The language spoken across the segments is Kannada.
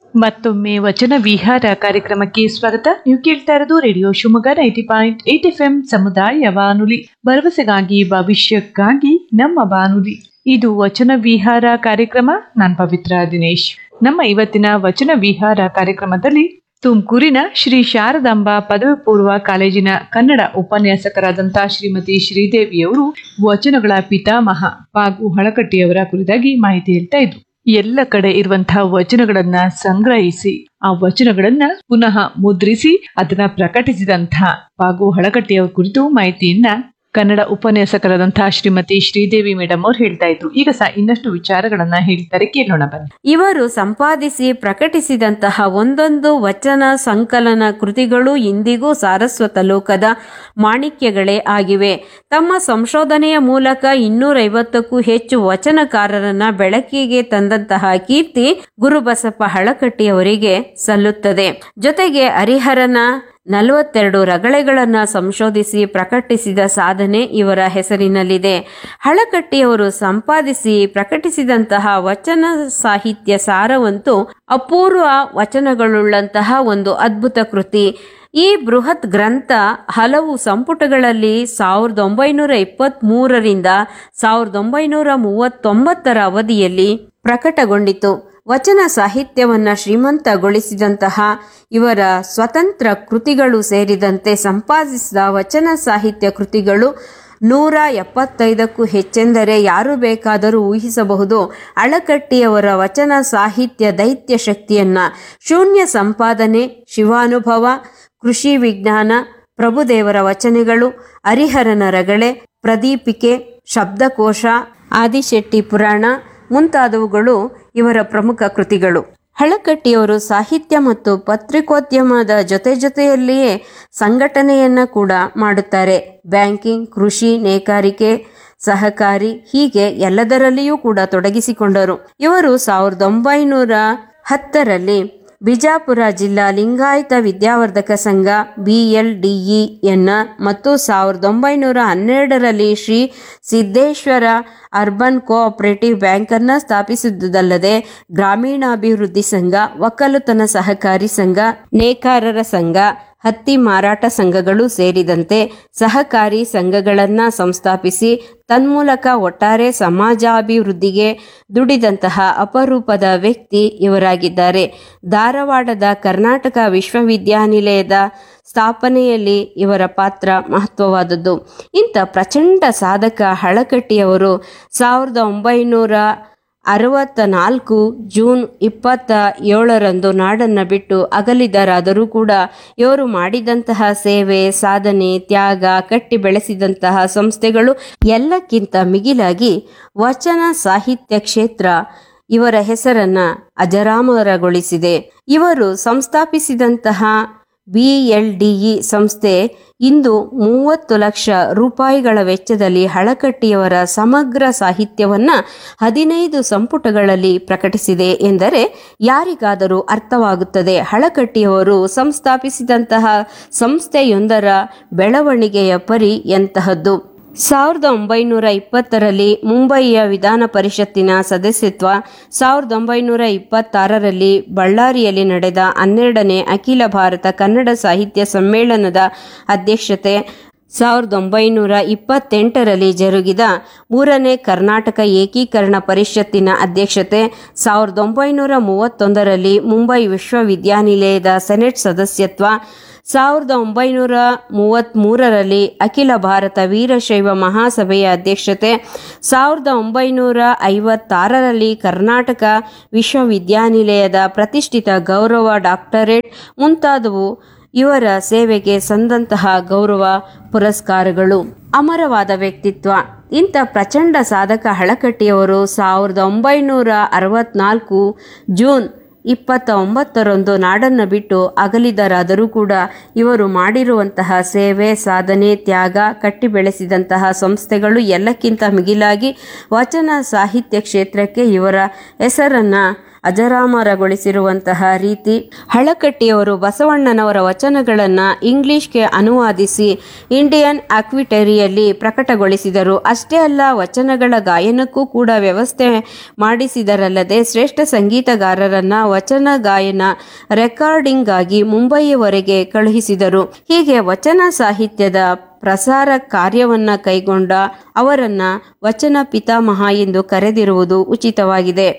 ಮತ್ತೊಮ್ಮೆ ವಚನ ವಿಹಾರ ಕಾರ್ಯಕ್ರಮಕ್ಕೆ ಸ್ವಾಗತ ನೀವು ಕೇಳ್ತಾ ಇರೋದು radio Shivamogga ninety point eight F M ಸಮುದಾಯ ಬಾನುಲಿ ಭರವಸೆಗಾಗಿ ಭವಿಷ್ಯಕ್ಕಾಗಿ ನಮ್ಮ ಬಾನುಲಿ ಇದು ವಚನ ವಿಹಾರ ಕಾರ್ಯಕ್ರಮ ನಾನ್ ಪವಿತ್ರ ದಿನೇಶ್ ನಮ್ಮ ಇವತ್ತಿನ ವಚನ ವಿಹಾರ ಕಾರ್ಯಕ್ರಮದಲ್ಲಿ ತುಮಕೂರಿನ ಶ್ರೀ ಶಾರದಾಂಬಾ ಪದವಿ ಪೂರ್ವ ಕಾಲೇಜಿನ ಕನ್ನಡ ಉಪನ್ಯಾಸಕರಾದಂತಹ ಶ್ರೀಮತಿ ಶ್ರೀದೇವಿಯವರು ವಚನಗಳ ಪಿತಾಮಹ ಪಾಗು ಹಳಕಟ್ಟಿಯವರ ಕುರಿತಾಗಿ ಮಾಹಿತಿ ಹೇಳ್ತಾ ಇದ್ರು ಎಲ್ಲ ಕಡೆ ಇರುವಂತಹ ವಚನಗಳನ್ನ ಸಂಗ್ರಹಿಸಿ ಆ ವಚನಗಳನ್ನ ಪುನಃ ಮುದ್ರಿಸಿ ಅದನ್ನ ಪ್ರಕಟಿಸಿದಂತಹ ಪಾಗು ಹಳಕಟ್ಟಿಯವರ ಕುರಿತು ಮಾಹಿತಿಯನ್ನ ಕನ್ನಡ ಉಪನ್ಯಾಸಕರಾದಂತಹ ಶ್ರೀಮತಿ ಶ್ರೀದೇವಿ ಮೇಡಮ್ ಅವ್ರು ಹೇಳ್ತಾ ಇದ್ರು ಈಗ ಸಹ ಇನ್ನಷ್ಟು ವಿಚಾರಗಳನ್ನ ಹೇಳ್ತಾರೆ ಕೇಳೋಣ ಬನ್ನಿ ಇವರು ಸಂಪಾದಿಸಿ ಪ್ರಕಟಿಸಿದಂತಹ ಒಂದೊಂದು ವಚನ ಸಂಕಲನ ಕೃತಿಗಳು ಇಂದಿಗೂ ಸಾರಸ್ವತ ಲೋಕದ ಮಾಣಿಕ್ಯಗಳೇ ಆಗಿವೆ ತಮ್ಮ ಸಂಶೋಧನೆಯ ಮೂಲಕ ಇನ್ನೂರೈವತ್ತಕ್ಕೂ ಹೆಚ್ಚು ವಚನಕಾರರನ್ನ ಬೆಳಕಿಗೆ ತಂದಂತಹ ಕೀರ್ತಿ ಗುರುಬಸಪ್ಪ ಹಳಕಟ್ಟಿಯವರಿಗೆ ಸಲ್ಲುತ್ತದೆ ಜೊತೆಗೆ ಹರಿಹರನ ನಲವತ್ತೆರಡು ರಗಳೆಗಳನ್ನು ಸಂಶೋಧಿಸಿ ಪ್ರಕಟಿಸಿದ ಸಾಧನೆ ಇವರ ಹೆಸರಿನಲ್ಲಿದೆ ಹಳಕಟ್ಟಿಯವರು ಸಂಪಾದಿಸಿ ಪ್ರಕಟಿಸಿದಂತಹ ವಚನ ಸಾಹಿತ್ಯ ಸಾರವಂತೂ ಅಪೂರ್ವ ವಚನಗಳುಳ್ಳಂತಹ ಒಂದು ಅದ್ಭುತ ಕೃತಿ ಈ ಬೃಹತ್ ಗ್ರಂಥ ಹಲವು ಸಂಪುಟಗಳಲ್ಲಿ ಸಾವಿರದ ಒಂಬೈನೂರ ಇಪ್ಪತ್ತ್ ಮೂರರಿಂದ ಸಾವಿರದ ಒಂಬೈನೂರ ಮೂವತ್ತೊಂಬತ್ತರ ಅವಧಿಯಲ್ಲಿ ಪ್ರಕಟಗೊಂಡಿತು ವಚನ ಸಾಹಿತ್ಯವನ್ನ ಶ್ರೀಮಂತಗೊಳಿಸಿದಂತಹ ಇವರ ಸ್ವತಂತ್ರ ಕೃತಿಗಳು ಸೇರಿದಂತೆ ಸಂಪಾದಿಸಿದ ವಚನ ಸಾಹಿತ್ಯ ಕೃತಿಗಳು ನೂರ ಎಪ್ಪತ್ತೈದಕ್ಕೂ ಹೆಚ್ಚೆಂದರೆ ಯಾರು ಬೇಕಾದರೂ ಊಹಿಸಬಹುದು ಅಳಕಟ್ಟಿಯವರ ವಚನ ಸಾಹಿತ್ಯ ದೈತ್ಯ ಶಕ್ತಿಯನ್ನ ಶೂನ್ಯ ಸಂಪಾದನೆ ಶಿವಾನುಭವ ಕೃಷಿ ವಿಜ್ಞಾನ ಪ್ರಭುದೇವರ ವಚನಗಳು ಹರಿಹರನ ರಗಳೆ ಪ್ರದೀಪಿಕೆ ಶಬ್ದಕೋಶ ಆದಿಶೆಟ್ಟಿ ಪುರಾಣ ಮುಂತಾದವುಗಳು ಇವರ ಪ್ರಮುಖ ಕೃತಿಗಳು ಹಳಕಟ್ಟಿಯವರು ಸಾಹಿತ್ಯ ಮತ್ತು ಪತ್ರಿಕೋದ್ಯಮದ ಜೊತೆ ಜೊತೆಯಲ್ಲಿಯೇ ಸಂಘಟನೆಯನ್ನ ಕೂಡ ಮಾಡುತ್ತಾರೆ ಬ್ಯಾಂಕಿಂಗ್ ಕೃಷಿ ನೇಕಾರಿಕೆ ಸಹಕಾರಿ ಹೀಗೆ ಎಲ್ಲದರಲ್ಲಿಯೂ ಕೂಡ ತೊಡಗಿಸಿಕೊಂಡರು ಇವರು ಸಾವಿರದ ಒಂಬೈನೂರ ಹತ್ತರಲ್ಲಿ ಬಿಜಾಪುರ ಜಿಲ್ಲಾ ಲಿಂಗಾಯತ ವಿದ್ಯಾವರ್ಧಕ ಸಂಘ ಬಿಎಲ್ಡಿಇಎನ್ನ ಮತ್ತು ಸಾವಿರದ ಒಂಬೈನೂರ ಹನ್ನೆರಡರಲ್ಲಿ ಶ್ರೀ ಸಿದ್ದೇಶ್ವರ ಅರ್ಬನ್ ಕೋಆಪರೇಟಿವ್ ಬ್ಯಾಂಕನ್ನು ಸ್ಥಾಪಿಸಿದ್ದುದಲ್ಲದೆ ಗ್ರಾಮೀಣಾಭಿವೃದ್ಧಿ ಸಂಘ ಒಕ್ಕಲುತನ ಸಹಕಾರಿ ಸಂಘ ನೇಕಾರರ ಸಂಘ ಹತ್ತಿ ಮಾರಾಟ ಸಂಘಗಳು ಸೇರಿದಂತೆ ಸಹಕಾರಿ ಸಂಘಗಳನ್ನು ಸಂಸ್ಥಾಪಿಸಿ ತನ್ಮೂಲಕ ಒಟ್ಟಾರೆ ಸಮಾಜಾಭಿವೃದ್ಧಿಗೆ ದುಡಿದಂತಹ ಅಪರೂಪದ ವ್ಯಕ್ತಿ ಇವರಾಗಿದ್ದಾರೆ ಧಾರವಾಡದ ಕರ್ನಾಟಕ ವಿಶ್ವವಿದ್ಯಾನಿಲಯದ ಸ್ಥಾಪನೆಯಲ್ಲಿ ಇವರ ಪಾತ್ರ ಮಹತ್ವವಾದದ್ದು ಇಂಥ ಪ್ರಚಂಡ ಸಾಧಕ ಹಳಕಟ್ಟಿಯವರು ಸಾವಿರದ ಒಂಬೈನೂರ ಅರವತ್ತ ನಾಲ್ಕು ಜೂನ್ ಇಪ್ಪತ್ತ ಏಳರಂದು ನಾಡನ್ನು ಬಿಟ್ಟು ಅಗಲಿದರಾದರೂ ಕೂಡ ಇವರು ಮಾಡಿದಂತಹ ಸೇವೆ ಸಾಧನೆ ತ್ಯಾಗ ಕಟ್ಟಿ ಬೆಳೆಸಿದಂತಹ ಸಂಸ್ಥೆಗಳು ಎಲ್ಲಕ್ಕಿಂತ ಮಿಗಿಲಾಗಿ ವಚನ ಸಾಹಿತ್ಯ ಕ್ಷೇತ್ರ ಇವರ ಹೆಸರನ್ನ ಅಜರಾಮರಗೊಳಿಸಿದೆ ಇವರು ಸಂಸ್ಥಾಪಿಸಿದಂತಹ ಬಿಎಲ್ಡಿಇ ಸಂಸ್ಥೆ ಇಂದು ಮೂವತ್ತು ಲಕ್ಷ ರೂಪಾಯಿಗಳ ವೆಚ್ಚದಲ್ಲಿ ಹಳಕಟ್ಟಿಯವರ ಸಮಗ್ರ ಸಾಹಿತ್ಯವನ್ನ ಹದಿನೈದು ಸಂಪುಟಗಳಲ್ಲಿ ಪ್ರಕಟಿಸಿದೆ ಎಂದರೆ ಯಾರಿಗಾದರೂ ಅರ್ಥವಾಗುತ್ತದೆ ಹಳಕಟ್ಟಿಯವರು ಸಂಸ್ಥಾಪಿಸಿದಂತಹ ಸಂಸ್ಥೆಯೊಂದರ ಬೆಳವಣಿಗೆಯ ಪರಿ ಎಂತಹದ್ದು ಸಾವಿರದ ಒಂಬೈನೂರ ಇಪ್ಪತ್ತರಲ್ಲಿ ಮುಂಬಯಿಯ ವಿಧಾನ ಪರಿಷತ್ತಿನ ಸದಸ್ಯತ್ವ ಸಾವಿರದ ಒಂಬೈನೂರ ಇಪ್ಪತ್ತಾರರಲ್ಲಿ ಬಳ್ಳಾರಿಯಲ್ಲಿ ನಡೆದ ಹನ್ನೆರಡನೇ ಅಖಿಲ ಭಾರತ ಕನ್ನಡ ಸಾಹಿತ್ಯ ಸಮ್ಮೇಳನದ ಅಧ್ಯಕ್ಷತೆ ಸಾವಿರದ ಒಂಬೈನೂರ ಇಪ್ಪತ್ತೆಂಟರಲ್ಲಿ ಜರುಗಿದ ಮೂರನೇ ಕರ್ನಾಟಕ ಏಕೀಕರಣ ಪರಿಷತ್ತಿನ ಅಧ್ಯಕ್ಷತೆ ಸಾವಿರದ ಒಂಬೈನೂರ ಮೂವತ್ತೊಂದರಲ್ಲಿ ಮುಂಬೈ ವಿಶ್ವವಿದ್ಯಾನಿಲಯದ ಸೆನೆಟ್ ಸದಸ್ಯತ್ವ ಸಾವಿರದ ಒಂಬೈನೂರ ಮೂವತ್ತ್ಮೂರರಲ್ಲಿ ಅಖಿಲ ಭಾರತ ವೀರಶೈವ ಮಹಾಸಭೆಯ ಅಧ್ಯಕ್ಷತೆ ಸಾವಿರದ ಒಂಬೈನೂರ ಐವತ್ತಾರರಲ್ಲಿ ಕರ್ನಾಟಕ ವಿಶ್ವವಿದ್ಯಾನಿಲಯದ ಪ್ರತಿಷ್ಠಿತ ಗೌರವ ಡಾಕ್ಟರೇಟ್ ಮುಂತಾದವು ಇವರ ಸೇವೆಗೆ ಸಂದಂತಹ ಗೌರವ ಪುರಸ್ಕಾರಗಳು ಅಮರವಾದ ವ್ಯಕ್ತಿತ್ವ ಇಂಥ ಪ್ರಚಂಡ ಸಾಧಕ ಹಳಕಟ್ಟಿಯವರು ಸಾವಿರದ ಒಂಬೈನೂರ ಅರವತ್ನಾಲ್ಕು ಜೂನ್ ಇಪ್ಪತ್ತ ಒಂಬತ್ತರಂದು ನಾಡನ್ನು ಬಿಟ್ಟು ಅಗಲಿದರಾದರೂ ಕೂಡ ಇವರು ಮಾಡಿರುವಂತಹ ಸೇವೆ ಸಾಧನೆ ತ್ಯಾಗ ಕಟ್ಟಿ ಬೆಳೆಸಿದಂತಹ ಸಂಸ್ಥೆಗಳು ಎಲ್ಲಕ್ಕಿಂತ ಮಿಗಿಲಾಗಿ ವಚನ ಸಾಹಿತ್ಯ ಕ್ಷೇತ್ರಕ್ಕೆ ಇವರ ಹೆಸರನ್ನು ಅಜರಾಮರಗೊಳಿಸಿರುವಂತಹ ರೀತಿ ಹಳಕಟ್ಟಿಯವರು ಬಸವಣ್ಣನವರ ವಚನಗಳನ್ನು ಇಂಗ್ಲಿಷ್ಗೆ ಅನುವಾದಿಸಿ ಇಂಡಿಯನ್ ಆಕ್ವಿಟರಿಯಲ್ಲಿ ಪ್ರಕಟಗೊಳಿಸಿದರು ಅಷ್ಟೇ ಅಲ್ಲ ವಚನಗಳ ಗಾಯನಕ್ಕೂ ಕೂಡ ವ್ಯವಸ್ಥೆ ಮಾಡಿಸಿದರಲ್ಲದೆ ಶ್ರೇಷ್ಠ ಸಂಗೀತಗಾರರನ್ನ ವಚನ ಗಾಯನ ರೆಕಾರ್ಡಿಂಗ್ಗಾಗಿ ಮುಂಬಯಿಯವರೆಗೆ ಕಳುಹಿಸಿದರು ಹೀಗೆ ವಚನ ಸಾಹಿತ್ಯದ ಪ್ರಸಾರ ಕಾರ್ಯವನ್ನ ಕೈಗೊಂಡ ಅವರನ್ನ ವಚನ ಪಿತಾಮಹ ಎಂದು ಕರೆದಿರುವುದು ಉಚಿತವಾಗಿದೆ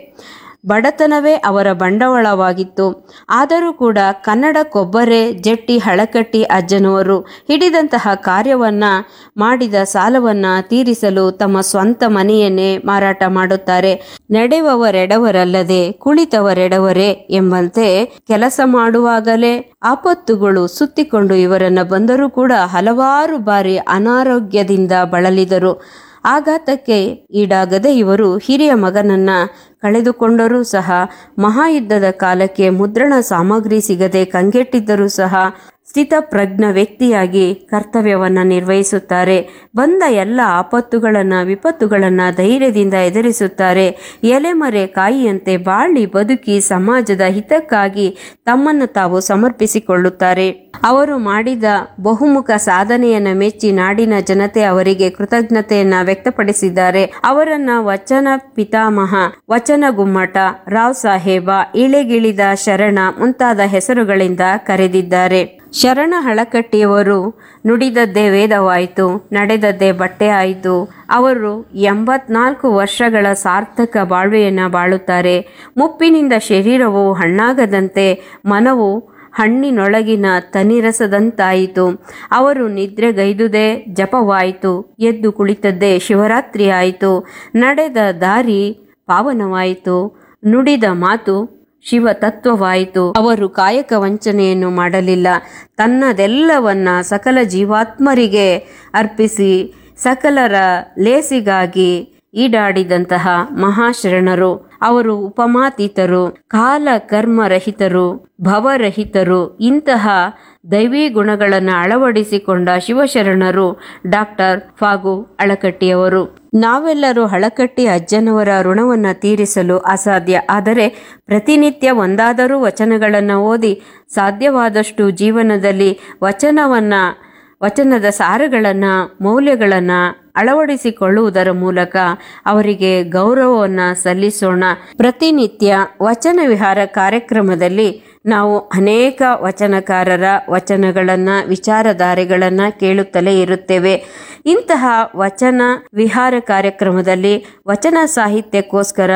ಬಡತನವೇ ಅವರ ಬಂಡವಾಳವಾಗಿತ್ತು ಆದರೂ ಕೂಡ ಕನ್ನಡಕ್ಕೊಬ್ಬರೇ ಜಟ್ಟಿ ಹಳಕಟ್ಟಿ ಅಜ್ಜನವರು ಹಿಡಿದಂತಹ ಕಾರ್ಯವನ್ನ ಮಾಡಿದ ಸಾಲವನ್ನ ತೀರಿಸಲು ತಮ್ಮ ಸ್ವಂತ ಮನೆಯನ್ನೇ ಮಾರಾಟ ಮಾಡುತ್ತಾರೆ ನಡೆಯುವವರೆಡವರಲ್ಲದೆ ಕುಳಿತವರೆಡವರೇ ಎಂಬಂತೆ ಕೆಲಸ ಮಾಡುವಾಗಲೇ ಆಪತ್ತುಗಳು ಸುತ್ತಿಕೊಂಡು ಇವರನ್ನ ಬಂದರೂ ಕೂಡ ಹಲವಾರು ಬಾರಿ ಅನಾರೋಗ್ಯದಿಂದ ಬಳಲಿದರು ಆಘಾತಕ್ಕೆ ಈಡಾಗದೆ ಇವರು ಹಿರಿಯ ಮಗನನ್ನ ಕಳೆದುಕೊಂಡರೂ ಸಹ ಮಹಾಯುದ್ಧದ ಕಾಲಕ್ಕೆ ಮುದ್ರಣ ಸಾಮಗ್ರಿ ಸಿಗದೆ ಕಂಗೆಟ್ಟಿದ್ದರೂ ಸಹ ಸ್ಥಿತಪ್ರಜ್ಞ ವ್ಯಕ್ತಿಯಾಗಿ ಕರ್ತವ್ಯವನ್ನು ನಿರ್ವಹಿಸುತ್ತಾರೆ ಬಂದ ಎಲ್ಲ ಆಪತ್ತುಗಳನ್ನು ವಿಪತ್ತುಗಳನ್ನು ಧೈರ್ಯದಿಂದ ಎದುರಿಸುತ್ತಾರೆ ಎಲೆಮರೆ ಕಾಯಿಯಂತೆ ಬಾಳಿ ಬದುಕಿ ಸಮಾಜದ ಹಿತಕ್ಕಾಗಿ ತಮ್ಮನ್ನು ತಾವು ಸಮರ್ಪಿಸಿಕೊಳ್ಳುತ್ತಾರೆ ಅವರು ಮಾಡಿದ ಬಹುಮುಖ ಸಾಧನೆಯನ್ನು ಮೆಚ್ಚಿ ನಾಡಿನ ಜನತೆ ಅವರಿಗೆ ಕೃತಜ್ಞತೆಯನ್ನ ವ್ಯಕ್ತಪಡಿಸಿದ್ದಾರೆ ಅವರನ್ನ ವಚನ ಪಿತಾಮಹ ವಚನ ಗುಮ್ಮಟ ರಾವ್ ಸಾಹೇಬ ಇಳೆಗಿಳಿದ ಶರಣ ಮುಂತಾದ ಹೆಸರುಗಳಿಂದ ಕರೆದಿದ್ದಾರೆ ಶರಣ ಹಳಕಟ್ಟಿಯವರು ನುಡಿದದ್ದೇ ವೇದವಾಯಿತು ನಡೆದದ್ದೇ ಬಟ್ಟೆ ಆಯಿತು ಅವರು ಎಂಬತ್ನಾಲ್ಕು ವರ್ಷಗಳ ಸಾರ್ಥಕ ಬಾಳ್ವೆಯನ್ನು ಬಾಳುತ್ತಾರೆ ಮುಪ್ಪಿನಿಂದ ಶರೀರವು ಹಣ್ಣಾಗದಂತೆ ಮನವು ಹಣ್ಣಿನೊಳಗಿನ ತನಿರಸದಂತಾಯಿತು ಅವರು ನಿದ್ರೆಗೈದುದೇ ಜಪವಾಯಿತು ಎದ್ದು ಕುಳಿತದ್ದೇ ಶಿವರಾತ್ರಿ ಆಯಿತು ನಡೆದ ದಾರಿ ಪಾವನವಾಯಿತು ನುಡಿದ ಮಾತು ಶಿವ ತತ್ವವಾಯಿತು ಅವರು ಕಾಯಕ ವಂಚನೆಯನ್ನು ಮಾಡಲಿಲ್ಲ ತನ್ನದೆಲ್ಲವನ್ನ ಸಕಲ ಜೀವಾತ್ಮರಿಗೆ ಅರ್ಪಿಸಿ ಸಕಲರ ಲೇಸಿಗಾಗಿ ಈಡಾಡಿದಂತಹ ಮಹಾಶರಣರು ಅವರು ಉಪಮಾತೀತರು ಕಾಲ ಕರ್ಮರಹಿತರು ಭವರಹಿತರು ಇಂತಹ ದೈವೀ ಗುಣಗಳನ್ನು ಅಳವಡಿಸಿಕೊಂಡ ಶಿವಶರಣರು ಡಾಕ್ಟರ್ ಫಾಗು ಅಳಕಟ್ಟಿಯವರು ನಾವೆಲ್ಲರೂ ಹಳಕಟ್ಟಿ ಅಜ್ಜನವರ ಋಣವನ್ನು ತೀರಿಸಲು ಅಸಾಧ್ಯ ಆದರೆ ಪ್ರತಿನಿತ್ಯ ಒಂದಾದರೂ ವಚನಗಳನ್ನು ಓದಿ ಸಾಧ್ಯವಾದಷ್ಟು ಜೀವನದಲ್ಲಿ ವಚನವನ್ನು ವಚನದ ಸಾರಗಳನ್ನು ಮೌಲ್ಯಗಳನ್ನು ಅಳವಡಿಸಿಕೊಳ್ಳುವುದರ ಮೂಲಕ ಅವರಿಗೆ ಗೌರವವನ್ನು ಸಲ್ಲಿಸೋಣ ಪ್ರತಿನಿತ್ಯ ವಚನ ವಿಹಾರ ಕಾರ್ಯಕ್ರಮದಲ್ಲಿ ನಾವು ಅನೇಕ ವಚನಕಾರರ ವಚನಗಳನ್ನು ವಿಚಾರಧಾರೆಗಳನ್ನು ಕೇಳುತ್ತಲೇ ಇರುತ್ತೇವೆ ಇಂತಹ ವಚನ ವಿಹಾರ ಕಾರ್ಯಕ್ರಮದಲ್ಲಿ ವಚನ ಸಾಹಿತ್ಯಕ್ಕೋಸ್ಕರ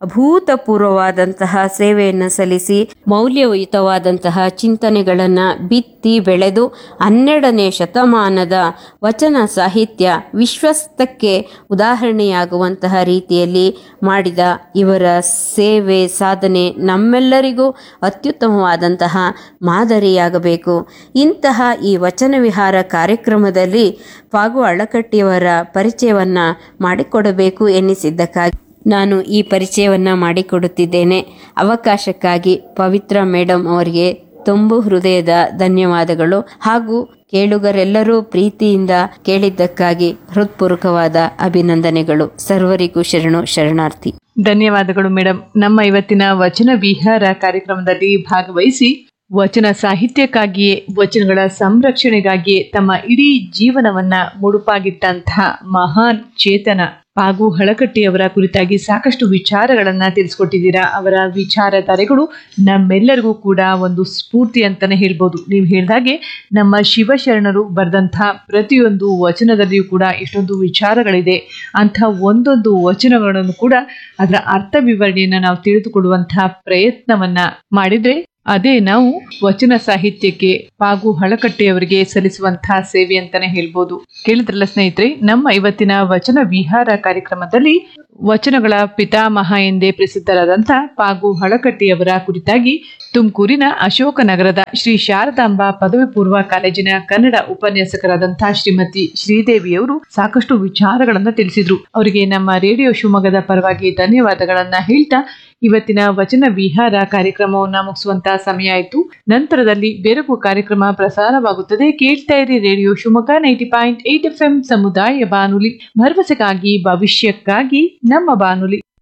ಅಭೂತಪೂರ್ವವಾದಂತಹ ಸೇವೆಯನ್ನು ಸಲ್ಲಿಸಿ ಮೌಲ್ಯಯುತವಾದಂತಹ ಚಿಂತನೆಗಳನ್ನು ಬಿತ್ತಿ ಬೆಳೆದು ಹನ್ನೆರಡನೇ ಶತಮಾನದ ವಚನ ಸಾಹಿತ್ಯ ವಿಶ್ವಸ್ತಕ್ಕೆ ಉದಾಹರಣೆಯಾಗುವಂತಹ ರೀತಿಯಲ್ಲಿ ಮಾಡಿದ ಇವರ ಸೇವೆ ಸಾಧನೆ ನಮ್ಮೆಲ್ಲರಿಗೂ ಅತ್ಯುತ್ತಮವಾದಂತಹ ಮಾದರಿಯಾಗಬೇಕು ಇಂತಹ ಈ ವಚನ ವಿಹಾರ ಕಾರ್ಯಕ್ರಮದಲ್ಲಿ ಪಾಗು ಅಳಕಟ್ಟಿಯವರ ಪರಿಚಯವನ್ನ ಮಾಡಿಕೊಡಬೇಕು ಎನ್ನಿಸಿದ್ದಕ್ಕಾಗಿ ನಾನು ಈ ಪರಿಚಯವನ್ನ ಮಾಡಿಕೊಡುತ್ತಿದ್ದೇನೆ ಅವಕಾಶಕ್ಕಾಗಿ ಪವಿತ್ರ ಮೇಡಮ್ ಅವರಿಗೆ ತುಂಬು ಹೃದಯದ ಧನ್ಯವಾದಗಳು ಹಾಗೂ ಕೇಳುಗರೆಲ್ಲರೂ ಪ್ರೀತಿಯಿಂದ ಕೇಳಿದ್ದಕ್ಕಾಗಿ ಹೃತ್ಪೂರ್ವಕವಾದ ಅಭಿನಂದನೆಗಳು ಸರ್ವರಿಗೂ ಶರಣು ಶರಣಾರ್ಥಿ ಧನ್ಯವಾದಗಳು ಮೇಡಮ್ ನಮ್ಮ ಇವತ್ತಿನ ವಚನ ವಿಹಾರ ಕಾರ್ಯಕ್ರಮದಲ್ಲಿ ಭಾಗವಹಿಸಿ ವಚನ ಸಾಹಿತ್ಯಕ್ಕಾಗಿಯೇ ವಚನಗಳ ಸಂರಕ್ಷಣೆಗಾಗಿಯೇ ತಮ್ಮ ಇಡೀ ಜೀವನವನ್ನ ಮುಡುಪಾಗಿಟ್ಟಂತಹ ಮಹಾನ್ ಚೇತನ ಪಾಗು ಹಳಕಟ್ಟಿಯವರ ಕುರಿತಾಗಿ ಸಾಕಷ್ಟು ವಿಚಾರಗಳನ್ನ ತಿಳಿಸ್ಕೊಟ್ಟಿದ್ದೀರಾ ಅವರ ವಿಚಾರಧಾರೆಗಳು ನಮ್ಮೆಲ್ಲರಿಗೂ ಕೂಡ ಒಂದು ಸ್ಫೂರ್ತಿ ಅಂತಾನೆ ಹೇಳ್ಬೋದು ನೀವು ಹೇಳ್ದಾಗೆ ನಮ್ಮ ಶಿವಶರಣರು ಬರೆದಂತಹ ಪ್ರತಿಯೊಂದು ವಚನದಲ್ಲಿಯೂ ಕೂಡ ಎಷ್ಟೊಂದು ವಿಚಾರಗಳಿದೆ ಅಂಥ ಒಂದೊಂದು ವಚನಗಳನ್ನು ಕೂಡ ಅದರ ಅರ್ಥ ವಿವರಣೆಯನ್ನ ನಾವು ತಿಳಿದುಕೊಳ್ಳುವಂತಹ ಪ್ರಯತ್ನವನ್ನ ಮಾಡಿದ್ರೆ ಅದೇ ನಾವು ವಚನ ಸಾಹಿತ್ಯಕ್ಕೆ ಪಾಗು ಹಳಕಟ್ಟೆಯವರಿಗೆ ಸಲ್ಲಿಸುವಂತಹ ಸೇವೆ ಅಂತಾನೆ ಹೇಳ್ಬೋದು ಕೇಳಿದ್ರಲ್ಲ ಸ್ನೇಹಿತರೆ ನಮ್ಮ ಇವತ್ತಿನ ವಚನ ವಿಹಾರ ಕಾರ್ಯಕ್ರಮದಲ್ಲಿ ವಚನಗಳ ಪಿತಾಮಹ ಎಂದೇ ಪ್ರಸಿದ್ಧರಾದಂಥ ಪಾಗು ಹಳಕಟ್ಟಿಯವರ ಕುರಿತಾಗಿ ತುಮಕೂರಿನ ಅಶೋಕನಗರದ ಶ್ರೀ ಶಾರದಾಂಬಾ ಪದವಿ ಪೂರ್ವ ಕಾಲೇಜಿನ ಕನ್ನಡ ಉಪನ್ಯಾಸಕರಾದಂತಹ ಶ್ರೀಮತಿ ಶ್ರೀದೇವಿಯವರು ಸಾಕಷ್ಟು ವಿಚಾರಗಳನ್ನ ತಿಳಿಸಿದ್ರು ಅವರಿಗೆ ನಮ್ಮ ರೇಡಿಯೋ ಶಿವಮೊಗ್ಗದ ಪರವಾಗಿ ಧನ್ಯವಾದಗಳನ್ನ ಹೇಳ್ತಾ ಇವತ್ತಿನ ವಚನ ವಿಹಾರ ಕಾರ್ಯಕ್ರಮವನ್ನ ಮುಗಿಸುವಂತಹ ಸಮಯ ಆಯಿತು ನಂತರದಲ್ಲಿ ಬೇರೊಬ್ಬ ಕಾರ್ಯಕ್ರಮ ಪ್ರಸಾರವಾಗುತ್ತದೆ ಕೇಳ್ತಾ ಇರಿ radio Shivamogga ninety point eight F M ಸಮುದಾಯ ಬಾನುಲಿ ಭರವಸೆಗಾಗಿ ಭವಿಷ್ಯಕ್ಕಾಗಿ ನಮ್ಮ ಬಾನುಲಿ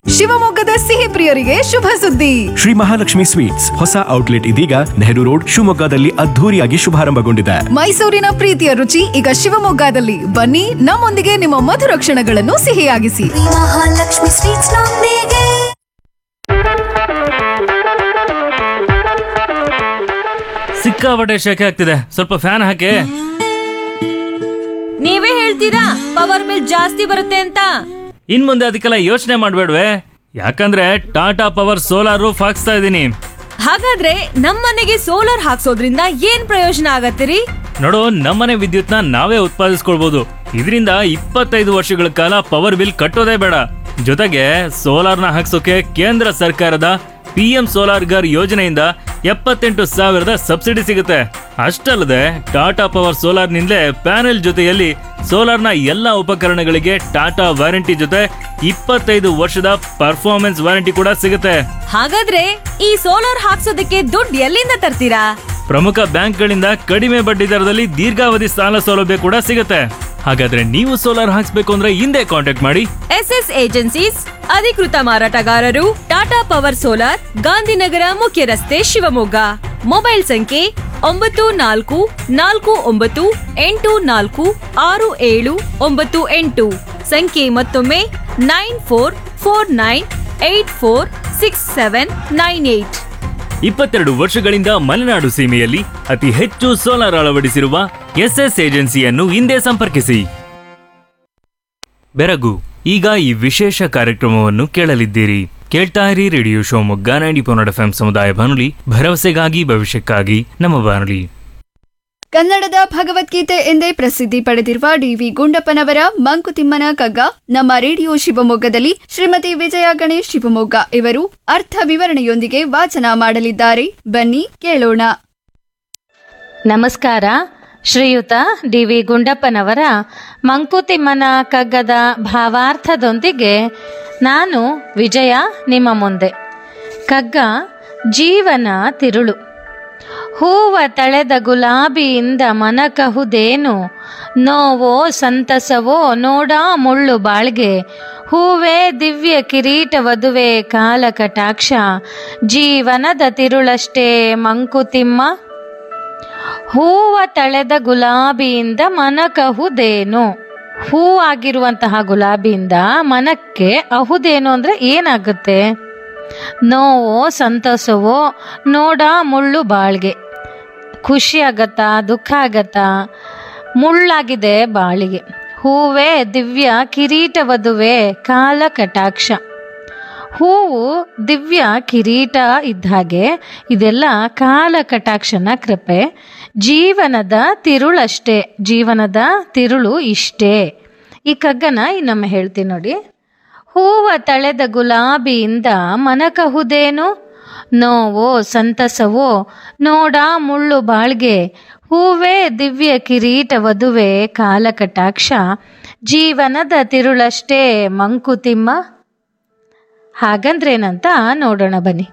ಶಿವಮೊಗ್ಗದ ಸಿಹಿ ಪ್ರಿಯರಿಗೆ ಶುಭ ಸುದ್ದಿ ಶ್ರೀ ಮಹಾಲಕ್ಷ್ಮಿ ಸ್ವೀಟ್ಸ್ ಹೊಸ ಔಟ್ಲೆಟ್ ಇದೀಗ ನೆಹರು ರೋಡ್ ಶಿವಮೊಗ್ಗದಲ್ಲಿ ಅದ್ಧೂರಿಯಾಗಿ ಶುಭಾರಂಭಗೊಂಡಿದೆ ಮೈಸೂರಿನ ಪ್ರೀತಿಯ ರುಚಿ ಈಗ ಶಿವಮೊಗ್ಗದಲ್ಲಿ ಬನ್ನಿ ನಮ್ಮೊಂದಿಗೆ ನಿಮ್ಮ ಮಧುರ ಕ್ಷಣಗಳನ್ನು ಸಿಹಿಯಾಗಿಸಿ ಮಹಾಲಕ್ಷ್ಮಿ ಸ್ವೀಟ್ಸ್ ನೊಂದಿಗೆ ಸಿಕ್ಕಾಪಟ್ಟೆ ಶೆಕೆ ಆಗ್ತಿದೆ ಸ್ವಲ್ಪ ಫ್ಯಾನ್ ಹಾಕಿ ನೀವೇ ಹೇಳ್ತೀರಾ ಪವರ್ ಬಿಲ್ ಜಾಸ್ತಿ ಬರುತ್ತೆ ಅಂತ ಇನ್ ಮುಂದೆ ಅದಕ್ಕೆಲ್ಲ ಯೋಚನೆ ಮಾಡ್ಬೇಡ್ವೆ ಯಾಕಂದ್ರೆ ಟಾಟಾ ಪವರ್ ಸೋಲಾರ್ ರೂಫ್ ಹಾಕ್ಸ್ತಾ ಇದ್ದೀನಿ ಹಾಗಾದ್ರೆ ನಮ್ಮನೆಗೆ ಸೋಲಾರ್ ಹಾಕ್ಸೋದ್ರಿಂದ ಏನ್ ಪ್ರಯೋಜನ ಆಗತ್ತಿರಿ ನೋಡು ನಮ್ಮನೆ ವಿದ್ಯುತ್ನ ನಾವೇ ಉತ್ಪಾದಿಸ್ಕೊಳ್ಬಹುದು ಇದರಿಂದ ಇಪ್ಪತ್ತೈದು ವರ್ಷಗಳ ಕಾಲ ಪವರ್ ಬಿಲ್ ಕಟ್ಟೋದೇ ಬೇಡ ಜೊತೆಗೆ ಸೋಲಾರ್ನ ಹಾಕ್ಸೋಕೆ ಕೇಂದ್ರ ಸರ್ಕಾರದ ಪಿ ಎಂ ಸೋಲಾರ್ ಗರ್ ಯೋಜನೆಯಿಂದ ಎಪ್ಪತ್ತೆಂಟು ಸಾವಿರದ ಸಬ್ಸಿಡಿ ಸಿಗುತ್ತೆ ಅಷ್ಟಲ್ಲದೆ ಟಾಟಾ ಪವರ್ ಸೋಲಾರ್ನಿಂದಲೇ ಪ್ಯಾನೆಲ್ ಜೊತೆಯಲ್ಲಿ ಸೋಲಾರ್ನ ಎಲ್ಲ ಉಪಕರಣಗಳಿಗೆ ಟಾಟಾ ವಾರಂಟಿ ಜೊತೆ ಇಪ್ಪತ್ತೈದು ವರ್ಷದ ಪರ್ಫಾರ್ಮೆನ್ಸ್ ವಾರಂಟಿ ಕೂಡ ಸಿಗುತ್ತೆ ಹಾಗಾದ್ರೆ ಈ ಸೋಲಾರ್ ಹಾಕ್ಸೋದಕ್ಕೆ ದುಡ್ಡು ಎಲ್ಲಿಂದ ತರ್ತೀರಾ ಪ್ರಮುಖ ಬ್ಯಾಂಕ್ಗಳಿಂದ ಕಡಿಮೆ ಬಡ್ಡಿ ದರದಲ್ಲಿ ದೀರ್ಘಾವಧಿ ಸಾಲ ಸೌಲಭ್ಯ ಕೂಡ ಸಿಗುತ್ತೆ ಹಾಗಾದ್ರೆ ನೀವು ಸೋಲಾರ್ ಹಾಕ್ಸ್ಬೇಕು ಅಂದ್ರೆ ಹಿಂದೆ ಕಾಂಟ್ಯಾಕ್ಟ್ ಮಾಡಿ ಎಸ್ ಎಸ್ ಏಜೆನ್ಸೀಸ್ ಅಧಿಕೃತ ಮಾರಾಟಗಾರರು ಟಾಟಾ ಪವರ್ ಸೋಲಾರ್ ಗಾಂಧಿನಗರ ಮುಖ್ಯ ರಸ್ತೆ ಶಿವಮೊಗ್ಗ ಮೊಬೈಲ್ ಸಂಖ್ಯೆ ಒಂಬತ್ತು ನಾಲ್ಕು ನಾಲ್ಕು ಒಂಬತ್ತು ಎಂಟು ನಾಲ್ಕು ಆರು ಏಳು ಒಂಬತ್ತು ಎಂಟು ಸಂಖ್ಯೆ ಮತ್ತೊಮ್ಮೆ nine four four nine eight four six seven nine eight ಇಪ್ಪತ್ತೆರಡು ವರ್ಷಗಳಿಂದ ಮಲೆನಾಡು ಸೀಮೆಯಲ್ಲಿ ಅತಿ ಹೆಚ್ಚು ಸೋಲಾರ್ ಅಳವಡಿಸಿರುವ ಎಸ್ಎಸ್ ಏಜೆನ್ಸಿಯನ್ನು ಹಿಂದೆ ಸಂಪರ್ಕಿಸಿ ಬೆರಗು ಈಗ ಈ ವಿಶೇಷ ಕಾರ್ಯಕ್ರಮವನ್ನು ಕೇಳಲಿದ್ದೀರಿ ಕೇಳ್ತಾ ಇರಿ ರೇಡಿಯೋ ಶಿವಮೊಗ್ಗ ನೈಂಟಿ ಪೊನ್ನಡ ಎಫ್ ಸಮುದಾಯ ಬಾನುಲಿ ಭರವಸೆಗಾಗಿ ಭವಿಷ್ಯಕ್ಕಾಗಿ ನಮ್ಮ ಬಾನುಲಿ ಕನ್ನಡದ ಭಗವದ್ಗೀತೆ ಎಂದೇ ಪ್ರಸಿದ್ಧಿ ಪಡೆದಿರುವ ಡಿವಿ ಗುಂಡಪ್ಪನವರ ಮಂಕುತಿಮ್ಮನ ಕಗ್ಗ ನಮ್ಮ ರೇಡಿಯೋ ಶಿವಮೊಗ್ಗದಲ್ಲಿ ಶ್ರೀಮತಿ ವಿಜಯ ಗಣೇಶ್ ಶಿವಮೊಗ್ಗ ಇವರು ಅರ್ಥ ವಿವರಣೆಯೊಂದಿಗೆ ವಾಚನ ಮಾಡಲಿದ್ದಾರೆ ಬನ್ನಿ ಕೇಳೋಣ ನಮಸ್ಕಾರ ಶ್ರೀಯುತ ಡಿ ವಿ ಗುಂಡಪ್ಪನವರ ಮಂಕುತಿಮ್ಮನ ಕಗ್ಗದ ಭಾವಾರ್ಥದೊಂದಿಗೆ ನಾನು ವಿಜಯ ನಿಮ್ಮ ಮುಂದೆ ಕಗ್ಗ ಜೀವನ ತಿರುಳು ಹೂವ ತಳೆದ ಗುಲಾಬಿಯಿಂದ ಮನಕಹುದೇನು ನೋವೋ ಸಂತಸವೋ ನೋಡ ಮುಳ್ಳು ಬಾಳ್ಗೆ ಹೂವೇ ದಿವ್ಯ ಕಿರೀಟ ವಧುವೆ ಕಾಲ ಕಟಾಕ್ಷ ಜೀವನದ ತಿರುಳಷ್ಟೇ ಮಂಕುತಿಮ್ಮ ಹೂವ ತಳೆದ ಗುಲಾಬಿಯಿಂದ ಮನಕಹುದೇನು ಹೂ ಆಗಿರುವಂತಹ ಗುಲಾಬಿಯಿಂದ ಮನಕ್ಕೆ ಅಹುದೇನು ಅಂದ್ರೆ ಏನಾಗುತ್ತೆ ನೋವೋ ಸಂತಸವೋ ನೋಡ ಮುಳ್ಳು ಬಾಳ್ಗೆ ಖುಷಿ ಆಗತ್ತಾ ದುಃಖ ಆಗತ್ತಾ ಮುಳ್ಳಾಗಿದೆ ಬಾಳಿಗೆ ಹೂವೇ ದಿವ್ಯ ಕಿರೀಟ ವಧುವೆ ಕಾಲ ಕಟಾಕ್ಷ ಹೂವು ದಿವ್ಯ ಕಿರೀಟ ಇದ್ದ ಹಾಗೆ ಇದೆಲ್ಲ ಕಾಲ ಕಟಾಕ್ಷನ ಕೃಪೆ ಜೀವನದ ತಿರುಳಷ್ಟೇ ಜೀವನದ ತಿರುಳು ಇಷ್ಟೇ ಈ ಕಗ್ಗನ ಇನ್ನೊಮ್ಮೆ ಹೇಳ್ತೀನಿ ನೋಡಿ ಹೂವ ತಳೆದ ಗುಲಾಬಿಯಿಂದ ಮನಕಹುದೇನು ನೋವೋ ಸಂತಸವೋ ನೋಡ ಮುಳ್ಳು ಬಾಳ್ಗೆ ಹೂವೇ ದಿವ್ಯ ಕಿರೀಟ ವಧುವೆ ಕಾಲ ಕಟಾಕ್ಷ ಜೀವನದ ತಿರುಳಷ್ಟೇ ಮಂಕುತಿಮ್ಮ ಹಾಗಂದ್ರೇನಂತ ನೋಡೋಣ ಬನ್ನಿ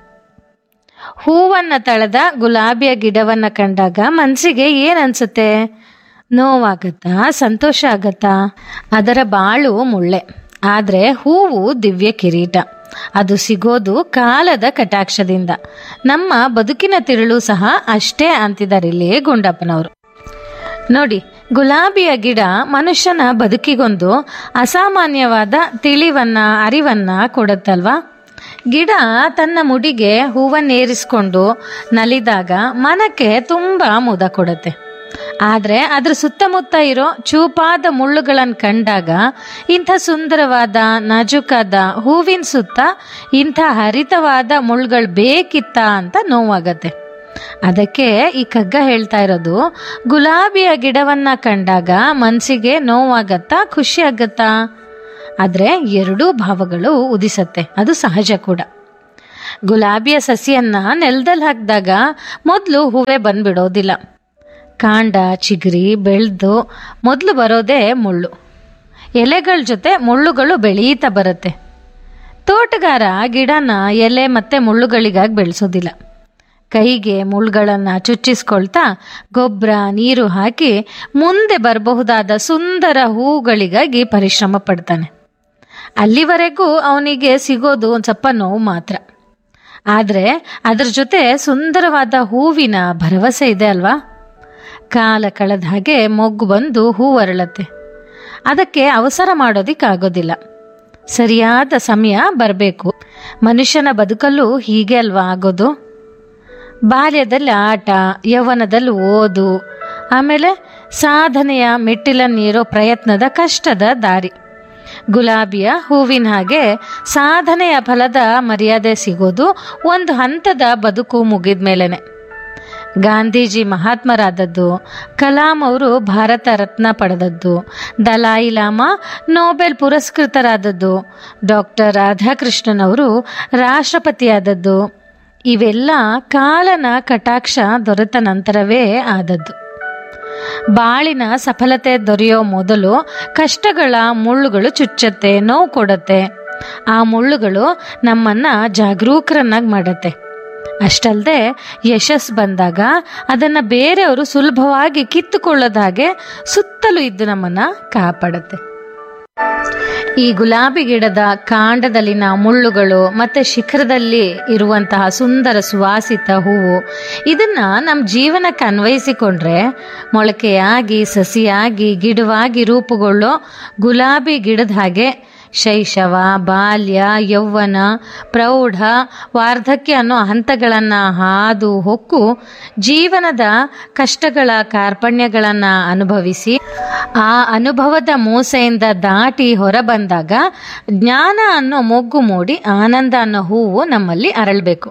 ಹೂವನ್ನ ತಳೆದ ಗುಲಾಬಿಯ ಗಿಡವನ್ನ ಕಂಡಾಗ ಮನಸ್ಸಿಗೆ ಏನ್ ಅನ್ಸುತ್ತೆ ನೋವಾಗತ್ತಾ ಸಂತೋಷ ಆಗತ್ತಾ ಅದರ ಬಾಳು ಮುಳ್ಳೆ ಆದ್ರೆ ಹೂವು ದಿವ್ಯ ಕಿರೀಟ ಅದು ಸಿಗೋದು ಕಾಲದ ಕಟಾಕ್ಷದಿಂದ ನಮ್ಮ ಬದುಕಿನ ತಿರುಳು ಸಹ ಅಷ್ಟೇ ಅಂತಿದ್ದಾರೆ ಇಲ್ಲಿ ಗುಂಡಪ್ಪನವರು ನೋಡಿ ಗುಲಾಬಿಯ ಗಿಡ ಮನುಷ್ಯನ ಬದುಕಿಗೊಂದು ಅಸಾಮಾನ್ಯವಾದ ತಿಳಿವನ್ನ ಅರಿವನ್ನ ಕೊಡುತ್ತಲ್ವಾ ಗಿಡ ತನ್ನ ಮುಡಿಗೆ ಹೂವನ್ನೇರಿಸ್ಕೊಂಡು ನಲಿದಾಗ ಮನಕ್ಕೆ ತುಂಬ ಮುದ ಕೊಡುತ್ತೆ ಆದರೆ ಅದ್ರ ಸುತ್ತಮುತ್ತ ಇರೋ ಚೂಪಾದ ಮುಳ್ಳುಗಳನ್ನು ಕಂಡಾಗ ಇಂಥ ಸುಂದರವಾದ ನಾಜೂಕಾದ ಹೂವಿನ ಸುತ್ತ ಇಂಥ ಹರಿತವಾದ ಮುಳ್ಳುಗಳು ಬೇಕಿತ್ತ ಅಂತ ನೋವಾಗತ್ತೆ ಅದಕ್ಕೆ ಈ ಕಗ್ಗ ಹೇಳ್ತಾ ಇರೋದು ಗುಲಾಬಿಯ ಗಿಡವನ್ನ ಕಂಡಾಗ ಮನಸ್ಸಿಗೆ ನೋವಾಗತ್ತಾ ಖುಷಿ ಆಗತ್ತಾ ಆದರೆ ಎರಡೂ ಭಾವಗಳು ಉದಿಸತ್ತೆ ಅದು ಸಹಜ ಕೂಡ ಗುಲಾಬಿಯ ಸಸಿಯನ್ನ ನೆಲದಲ್ಲಿ ಹಾಕಿದಾಗ ಮೊದಲು ಹೂವೇ ಬಂದ್ಬಿಡೋದಿಲ್ಲ ಕಾಂಡ ಚಿಗುರಿ ಬೆಳೆದು ಮೊದಲು ಬರೋದೇ ಮುಳ್ಳು ಎಲೆಗಳ ಜೊತೆ ಮುಳ್ಳುಗಳು ಬೆಳೀತಾ ಬರುತ್ತೆ ತೋಟಗಾರ ಗಿಡನ ಎಲೆ ಮತ್ತು ಮುಳ್ಳುಗಳಿಗಾಗಿ ಬೆಳೆಸೋದಿಲ್ಲ ಕೈಗೆ ಮುಳ್ಳುಗಳನ್ನು ಚುಚ್ಚಿಸ್ಕೊಳ್ತಾ ಗೊಬ್ಬರ ನೀರು ಹಾಕಿ ಮುಂದೆ ಬರಬಹುದಾದ ಸುಂದರ ಹೂಗಳಿಗಾಗಿ ಪರಿಶ್ರಮ ಪಡ್ತಾನೆ ಅಲ್ಲಿವರೆಗೂ ಅವನಿಗೆ ಸಿಗೋದು ಒಂದು ಸ್ವಲ್ಪ ನೋವು ಮಾತ್ರ ಆದರೆ ಅದ್ರ ಜೊತೆ ಸುಂದರವಾದ ಹೂವಿನ ಭರವಸೆ ಇದೆ ಅಲ್ವಾ ಕಾಲ ಕಳೆದ ಹಾಗೆ ಮೊಗ್ಗು ಬಂದು ಹೂ ಅರಳತ್ತೆ ಅದಕ್ಕೆ ಅವಸರ ಮಾಡೋದಿಕ್ಕಾಗೋದಿಲ್ಲ ಸರಿಯಾದ ಸಮಯ ಬರಬೇಕು ಮನುಷ್ಯನ ಬದುಕಲ್ಲೂ ಹೀಗೆ ಅಲ್ವಾ ಆಗೋದು ಬಾಲ್ಯದಲ್ಲಿ ಆಟ ಯೌವನದಲ್ಲಿ ಓದು ಆಮೇಲೆ ಸಾಧನೆಯ ಮೆಟ್ಟಿಲನ್ನೇರೋ ಪ್ರಯತ್ನದ ಕಷ್ಟದ ದಾರಿ ಗುಲಾಬಿಯ ಹೂವಿನ ಹಾಗೆ ಸಾಧನೆಯ ಫಲದ ಮರ್ಯಾದೆ ಸಿಗೋದು ಒಂದು ಹಂತದ ಬದುಕು ಮುಗಿದ ಮೇಲೇನೆ ಗಾಂಧೀಜಿ ಮಹಾತ್ಮರಾದದ್ದು ಕಲಾಂ ಅವರು ಭಾರತ ರತ್ನ ಪಡೆದದ್ದು ದಲಾಯಿ ಲಾಮಾ ನೊಬೆಲ್ ಪುರಸ್ಕೃತರಾದದ್ದು ಡಾಕ್ಟರ್ ರಾಧಾಕೃಷ್ಣನ್ ಅವರು ರಾಷ್ಟ್ರಪತಿಯಾದದ್ದು ಇವೆಲ್ಲ ಕಾಲನ ಕಟಾಕ್ಷ ದೊರೆತ ನಂತರವೇ ಆದದ್ದು ಬಾಳಿನ ಸಫಲತೆ ದೊರೆಯೋ ಮೊದಲು ಕಷ್ಟಗಳ ಮುಳ್ಳುಗಳು ಚುಚ್ಚತ್ತೆ ನೋವು ಕೊಡತ್ತೆ ಆ ಮುಳ್ಳುಗಳು ನಮ್ಮನ್ನ ಜಾಗರೂಕರನ್ನಾಗಿ ಮಾಡತ್ತೆ ಅಷ್ಟಲ್ಲದೆ ಯಶಸ್ಸು ಬಂದಾಗ ಅದನ್ನು ಬೇರೆಯವರು ಸುಲಭವಾಗಿ ಕಿತ್ತುಕೊಳ್ಳೋದ ಹಾಗೆ ಸುತ್ತಲೂ ಇದ್ದು ನಮ್ಮನ್ನ ಕಾಪಾಡುತ್ತೆ ಈ ಗುಲಾಬಿ ಗಿಡದ ಕಾಂಡದಲ್ಲಿನ ಮುಳ್ಳುಗಳು ಮತ್ತೆ ಶಿಖರದಲ್ಲಿ ಇರುವಂತಹ ಸುಂದರ ಸುವಾಸಿತ ಹೂವು ಇದನ್ನ ನಮ್ಮ ಜೀವನಕ್ಕೆ ಅನ್ವಯಿಸಿಕೊಂಡ್ರೆ ಮೊಳಕೆಯಾಗಿ ಸಸಿಯಾಗಿ ಗಿಡವಾಗಿ ರೂಪುಗೊಳ್ಳೋ ಗುಲಾಬಿ ಗಿಡದ ಹಾಗೆ ಶೈಶವ ಬಾಲ್ಯ ಯೌವನ ಪ್ರೌಢ ವಾರ್ಧಕ್ಯ ಅನ್ನೋ ಹಂತಗಳನ್ನು ಹಾದು ಹೊಕ್ಕು ಜೀವನದ ಕಷ್ಟಗಳ ಕಾರ್ಪಣ್ಯಗಳನ್ನು ಅನುಭವಿಸಿ ಆ ಅನುಭವದ ಮೂಸೆಯಿಂದ ದಾಟಿ ಹೊರಬಂದಾಗ ಜ್ಞಾನ ಅನ್ನೋ ಮೊಗ್ಗು ಮೂಡಿ ಆನಂದ ಅನ್ನೋ ಹೂವು ನಮ್ಮಲ್ಲಿ ಅರಳಬೇಕು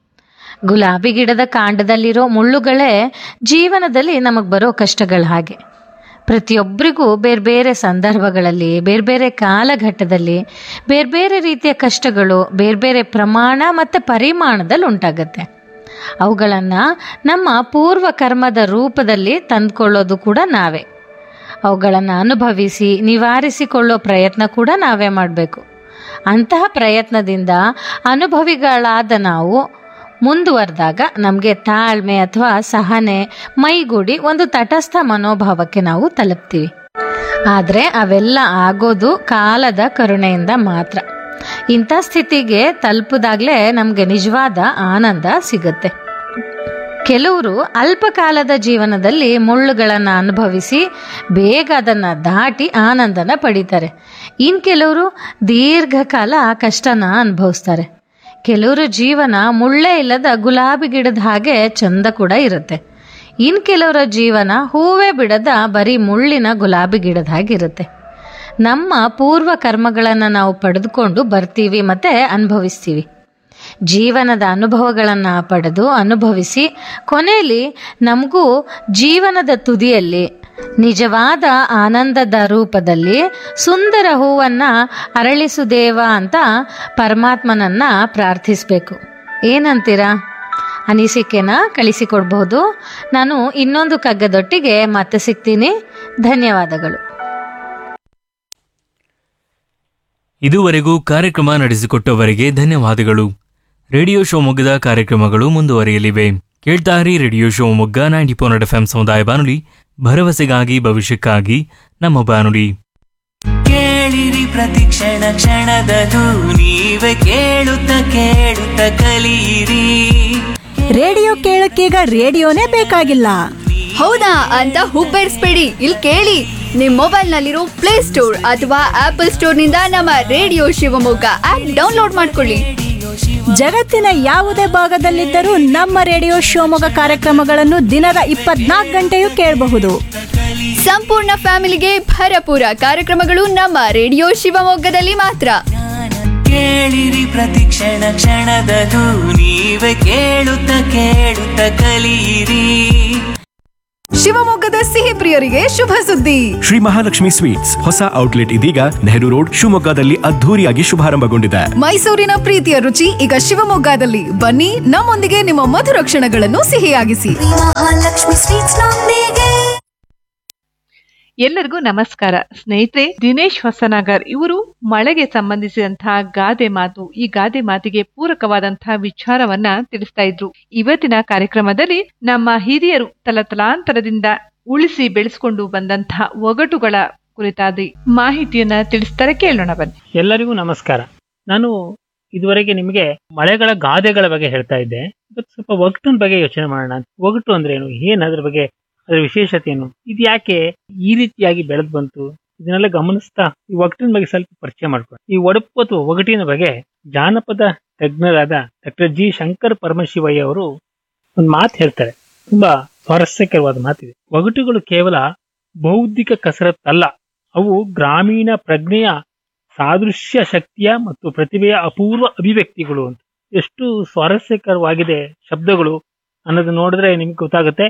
ಗುಲಾಬಿ ಗಿಡದ ಕಾಂಡದಲ್ಲಿರೋ ಮುಳ್ಳುಗಳೇ ಜೀವನದಲ್ಲಿ ನಮಗೆ ಬರೋ ಕಷ್ಟಗಳ ಹಾಗೆ ಪ್ರತಿಯೊಬ್ಬರಿಗೂ ಬೇರೆ ಬೇರೆ ಸಂದರ್ಭಗಳಲ್ಲಿ ಬೇರೆ ಬೇರೆ ಕಾಲಘಟ್ಟದಲ್ಲಿ ಬೇರೆ ಬೇರೆ ರೀತಿಯ ಕಷ್ಟಗಳು ಬೇರೆ ಬೇರೆ ಪ್ರಮಾಣ ಮತ್ತು ಪರಿಮಾಣದಲ್ಲಿ ಉಂಟಾಗತ್ತೆ ಅವುಗಳನ್ನು ನಮ್ಮ ಪೂರ್ವ ಕರ್ಮದ ರೂಪದಲ್ಲಿ ತಂದುಕೊಳ್ಳೋದು ಕೂಡ ನಾವೇ ಅವುಗಳನ್ನು ಅನುಭವಿಸಿ ನಿವಾರಿಸಿಕೊಳ್ಳೋ ಪ್ರಯತ್ನ ಕೂಡ ನಾವೇ ಮಾಡಬೇಕು ಅಂತಹ ಪ್ರಯತ್ನದಿಂದ ಅನುಭವಿಗಳಾದ ನಾವು ಮುಂದುವರೆದಾಗ ನಮಗೆ ತಾಳ್ಮೆ ಅಥವಾ ಸಹನೆ ಮೈಗೂಡಿ ಒಂದು ತಟಸ್ಥ ಮನೋಭಾವಕ್ಕೆ ನಾವು ತಲುಪ್ತೀವಿ ಆದರೆ ಅವೆಲ್ಲ ಆಗೋದು ಕಾಲದ ಕರುಣೆಯಿಂದ ಮಾತ್ರ ಇಂಥ ಸ್ಥಿತಿಗೆ ತಲುಪಿದಾಗಲೇ ನಮಗೆ ನಿಜವಾದ ಆನಂದ ಸಿಗುತ್ತೆ ಕೆಲವರು ಅಲ್ಪಕಾಲದ ಜೀವನದಲ್ಲಿ ಮುಳ್ಳುಗಳನ್ನು ಅನುಭವಿಸಿ ಬೇಗ ಅದನ್ನು ದಾಟಿ ಆನಂದನ ಪಡಿತಾರೆ ಇನ್ನು ಕೆಲವರು ದೀರ್ಘಕಾಲ ಕಷ್ಟನ ಅನುಭವಿಸ್ತಾರೆ ಕೆಲವರು ಜೀವನ ಮುಳ್ಳೇ ಇಲ್ಲದ ಗುಲಾಬಿ ಗಿಡದ ಹಾಗೆ ಚಂದ ಕೂಡ ಇರುತ್ತೆ ಇನ್ನು ಕೆಲವರ ಜೀವನ ಹೂವೇ ಬಿಡದ ಬರೀ ಮುಳ್ಳಿನ ಗುಲಾಬಿ ಗಿಡದ ಹಾಗಿರುತ್ತೆ ನಮ್ಮ ಪೂರ್ವ ಕರ್ಮಗಳನ್ನು ನಾವು ಪಡೆದುಕೊಂಡು ಬರ್ತೀವಿ ಮತ್ತು ಅನುಭವಿಸ್ತೀವಿ ಜೀವನದ ಅನುಭವಗಳನ್ನು ಪಡೆದು ಅನುಭವಿಸಿ ಕೊನೆಯಲ್ಲಿ ನಮಗೂ ಜೀವನದ ತುದಿಯಲ್ಲಿ ನಿಜವಾದ ಆನಂದದ ರೂಪದಲ್ಲಿ ಸುಂದರ ಹೂವನ್ನು ಅರಳಿಸುದೇವ ಅಂತ ಪರಮಾತ್ಮನನ್ನ ಪ್ರಾರ್ಥಿಸಬೇಕು ಏನಂತೀರಾ ಅನಿಸಿಕೆನ ಕಳಿಸಿಕೊಡ್ಬಹುದು ನಾನು ಇನ್ನೊಂದು ಕಗ್ಗದೊಟ್ಟಿಗೆ ಮತ್ತೆ ಸಿಗ್ತೀನಿ ಧನ್ಯವಾದಗಳು ಇದುವರೆಗೂ ಕಾರ್ಯಕ್ರಮ ನಡೆಸಿಕೊಟ್ಟವರಿಗೆ ಧನ್ಯವಾದಗಳು ರೇಡಿಯೋ ಶಿವಮೊಗ್ಗದ ಕಾರ್ಯಕ್ರಮಗಳು ಮುಂದುವರಿಯಲಿವೆ ಕೇಳ್ತಾರಿ radio Shivamogga ninety four F M ಸಮುದಾಯ ಬಾನುಲಿ ಭರವಸೆಗಾಗಿ ಭವಿಷ್ಯಕ್ಕಾಗಿ ನಮ್ಮ ಬಾನುಲಿ ಕೇಳಿರಿ ಪ್ರತಿ ಕ್ಷಣ ಕ್ಷಣದದು ನೀವೇ ಕೇಳುತ್ತ ಕೇಳುತ್ತ ಕಲಿಯಿರಿ ರೇಡಿಯೋ ಕೇಳಕ್ಕೀಗ ರೇಡಿಯೋನೇ ಬೇಕಾಗಿಲ್ಲ ಹೌದಾ ಅಂತ ಹುಬ್ಬೇರಿಸ್ಬೇಡಿ ಇಲ್ಲಿ ಕೇಳಿ ನಿಮ್ ಮೊಬೈಲ್ ನಲ್ಲಿರೋ ಪ್ಲೇ ಸ್ಟೋರ್ ಅಥವಾ ಆಪಲ್ ಸ್ಟೋರ್ ನಿಂದ ನಮ್ಮ ರೇಡಿಯೋ ಶಿವಮೊಗ್ಗ ಆಪ್ ಡೌನ್ಲೋಡ್ ಮಾಡ್ಕೊಳ್ಳಿ ಜಗತ್ತಿನ ಯಾವುದೇ ಭಾಗದಲ್ಲಿದ್ದರೂ ನಮ್ಮ ರೇಡಿಯೋ ಶಿವಮೊಗ್ಗ ಕಾರ್ಯಕ್ರಮಗಳನ್ನು ದಿನದ ಇಪ್ಪತ್ನಾಲ್ಕು ಗಂಟೆಯೂ ಕೇಳಬಹುದು ಸಂಪೂರ್ಣ ಫ್ಯಾಮಿಲಿಗೆ ಭರಪೂರ ಕಾರ್ಯಕ್ರಮಗಳು ನಮ್ಮ ರೇಡಿಯೋ ಶಿವಮೊಗ್ಗದಲ್ಲಿ ಮಾತ್ರ ಕೇಳಿರಿ ಪ್ರತಿ ಕ್ಷಣ ಕ್ಷಣದದು ನೀವೇ ಕೇಳುತ್ತ ಕೇಳುತ್ತ ಕಲಿಯಿರಿ ಶಿವಮೊಗ್ಗದ ಸಿಹಿ ಪ್ರಿಯರಿಗೆ ಶುಭ ಸುದ್ದಿ ಶ್ರೀ ಮಹಾಲಕ್ಷ್ಮಿ ಸ್ವೀಟ್ಸ್ ಹೊಸ ಔಟ್ಲೆಟ್ ಇದೀಗ ನೆಹರು ರೋಡ್ ಶಿವಮೊಗ್ಗದಲ್ಲಿ ಅದ್ಧೂರಿಯಾಗಿ ಶುಭಾರಂಭಗೊಂಡಿದೆ ಮೈಸೂರಿನ ಪ್ರೀತಿಯ ರುಚಿ ಈಗ ಶಿವಮೊಗ್ಗದಲ್ಲಿ ಬನ್ನಿ ನಮ್ಮೊಂದಿಗೆ ನಿಮ್ಮ ಮಧುರ ಕ್ಷಣಗಳನ್ನು ಸಿಹಿಯಾಗಿಸಿ ಮಹಾಲಕ್ಷ್ಮಿ ಸ್ವೀಟ್ಸ್ ನೊಂದಿಗೆ ಎಲ್ಲರಿಗೂ ನಮಸ್ಕಾರ ಸ್ನೇಹಿತರೆ ದಿನೇಶ್ ಹೊಸನಗರ್ ಇವರು ಮಳೆಗೆ ಸಂಬಂಧಿಸಿದಂತಹ ಗಾದೆ ಮಾತು ಈ ಗಾದೆ ಮಾತಿಗೆ ಪೂರಕವಾದಂತಹ ವಿಚಾರವನ್ನ ತಿಳಿಸ್ತಾ ಇದ್ರು ಇವತ್ತಿನ ಕಾರ್ಯಕ್ರಮದಲ್ಲಿ ನಮ್ಮ ಹಿರಿಯರು ತಲತಲಾಂತರದಿಂದ ಉಳಿಸಿ ಬೆಳೆಸಿಕೊಂಡು ಬಂದಂತಹ ಒಗಟುಗಳ ಕುರಿತಾದ ಮಾಹಿತಿಯನ್ನ ತಿಳಿಸ್ತಾರೆ ಕೇಳೋಣ ಬನ್ನಿ ಎಲ್ಲರಿಗೂ ನಮಸ್ಕಾರ ನಾನು ಇದುವರೆಗೆ ನಿಮಗೆ ಮಳೆಗಳ ಗಾದೆಗಳ ಬಗ್ಗೆ ಹೇಳ್ತಾ ಇದ್ದೆ ಇವತ್ತು ಸ್ವಲ್ಪ ಒಗಟಿನ ಬಗ್ಗೆ ಯೋಚನೆ ಮಾಡೋಣ ಅಂತ. ಒಗಟು ಅಂದ್ರೆ ಏನು ಏನ್ ಅದ್ರ ಬಗ್ಗೆ ಅದರ ವಿಶೇಷತೆ ಏನು ಇದು ಯಾಕೆ ಈ ರೀತಿಯಾಗಿ ಬೆಳೆದ್ ಬಂತು ಇದನ್ನೆಲ್ಲ ಗಮನಿಸ್ತಾ ಈ ಒಗಟಿನ ಬಗ್ಗೆ ಸ್ವಲ್ಪ ಪರಿಚಯ ಮಾಡ್ಕೊಂಡು ಈ ಒಡಪು ಅಥವಾ ಒಗಟಿನ ಬಗ್ಗೆ ಜಾನಪದ ತಜ್ಞರಾದ ಡಾಕ್ಟರ್ ಜಿ ಶಂಕರ್ ಪರಮಶಿವಯ್ಯ ಅವರು ಒಂದು ಮಾತು ಹೇಳ್ತಾರೆ ತುಂಬಾ ಸ್ವಾರಸ್ಯಕರವಾದ ಮಾತಿದೆ ಒಗಟುಗಳು ಕೇವಲ ಬೌದ್ಧಿಕ ಕಸರತ್ತಲ್ಲ ಅವು ಗ್ರಾಮೀಣ ಪ್ರಜ್ಞೆಯ ಸಾದೃಶ್ಯ ಶಕ್ತಿಯ ಮತ್ತು ಪ್ರತಿಭೆಯ ಅಪೂರ್ವ ಅಭಿವ್ಯಕ್ತಿಗಳು ಅಂತ ಎಷ್ಟು ಸ್ವಾರಸ್ಯಕರವಾಗಿದೆ ಶಬ್ದಗಳು ಅನ್ನೋದು ನೋಡಿದ್ರೆ ನಿಮ್ಗೆ ಗೊತ್ತಾಗುತ್ತೆ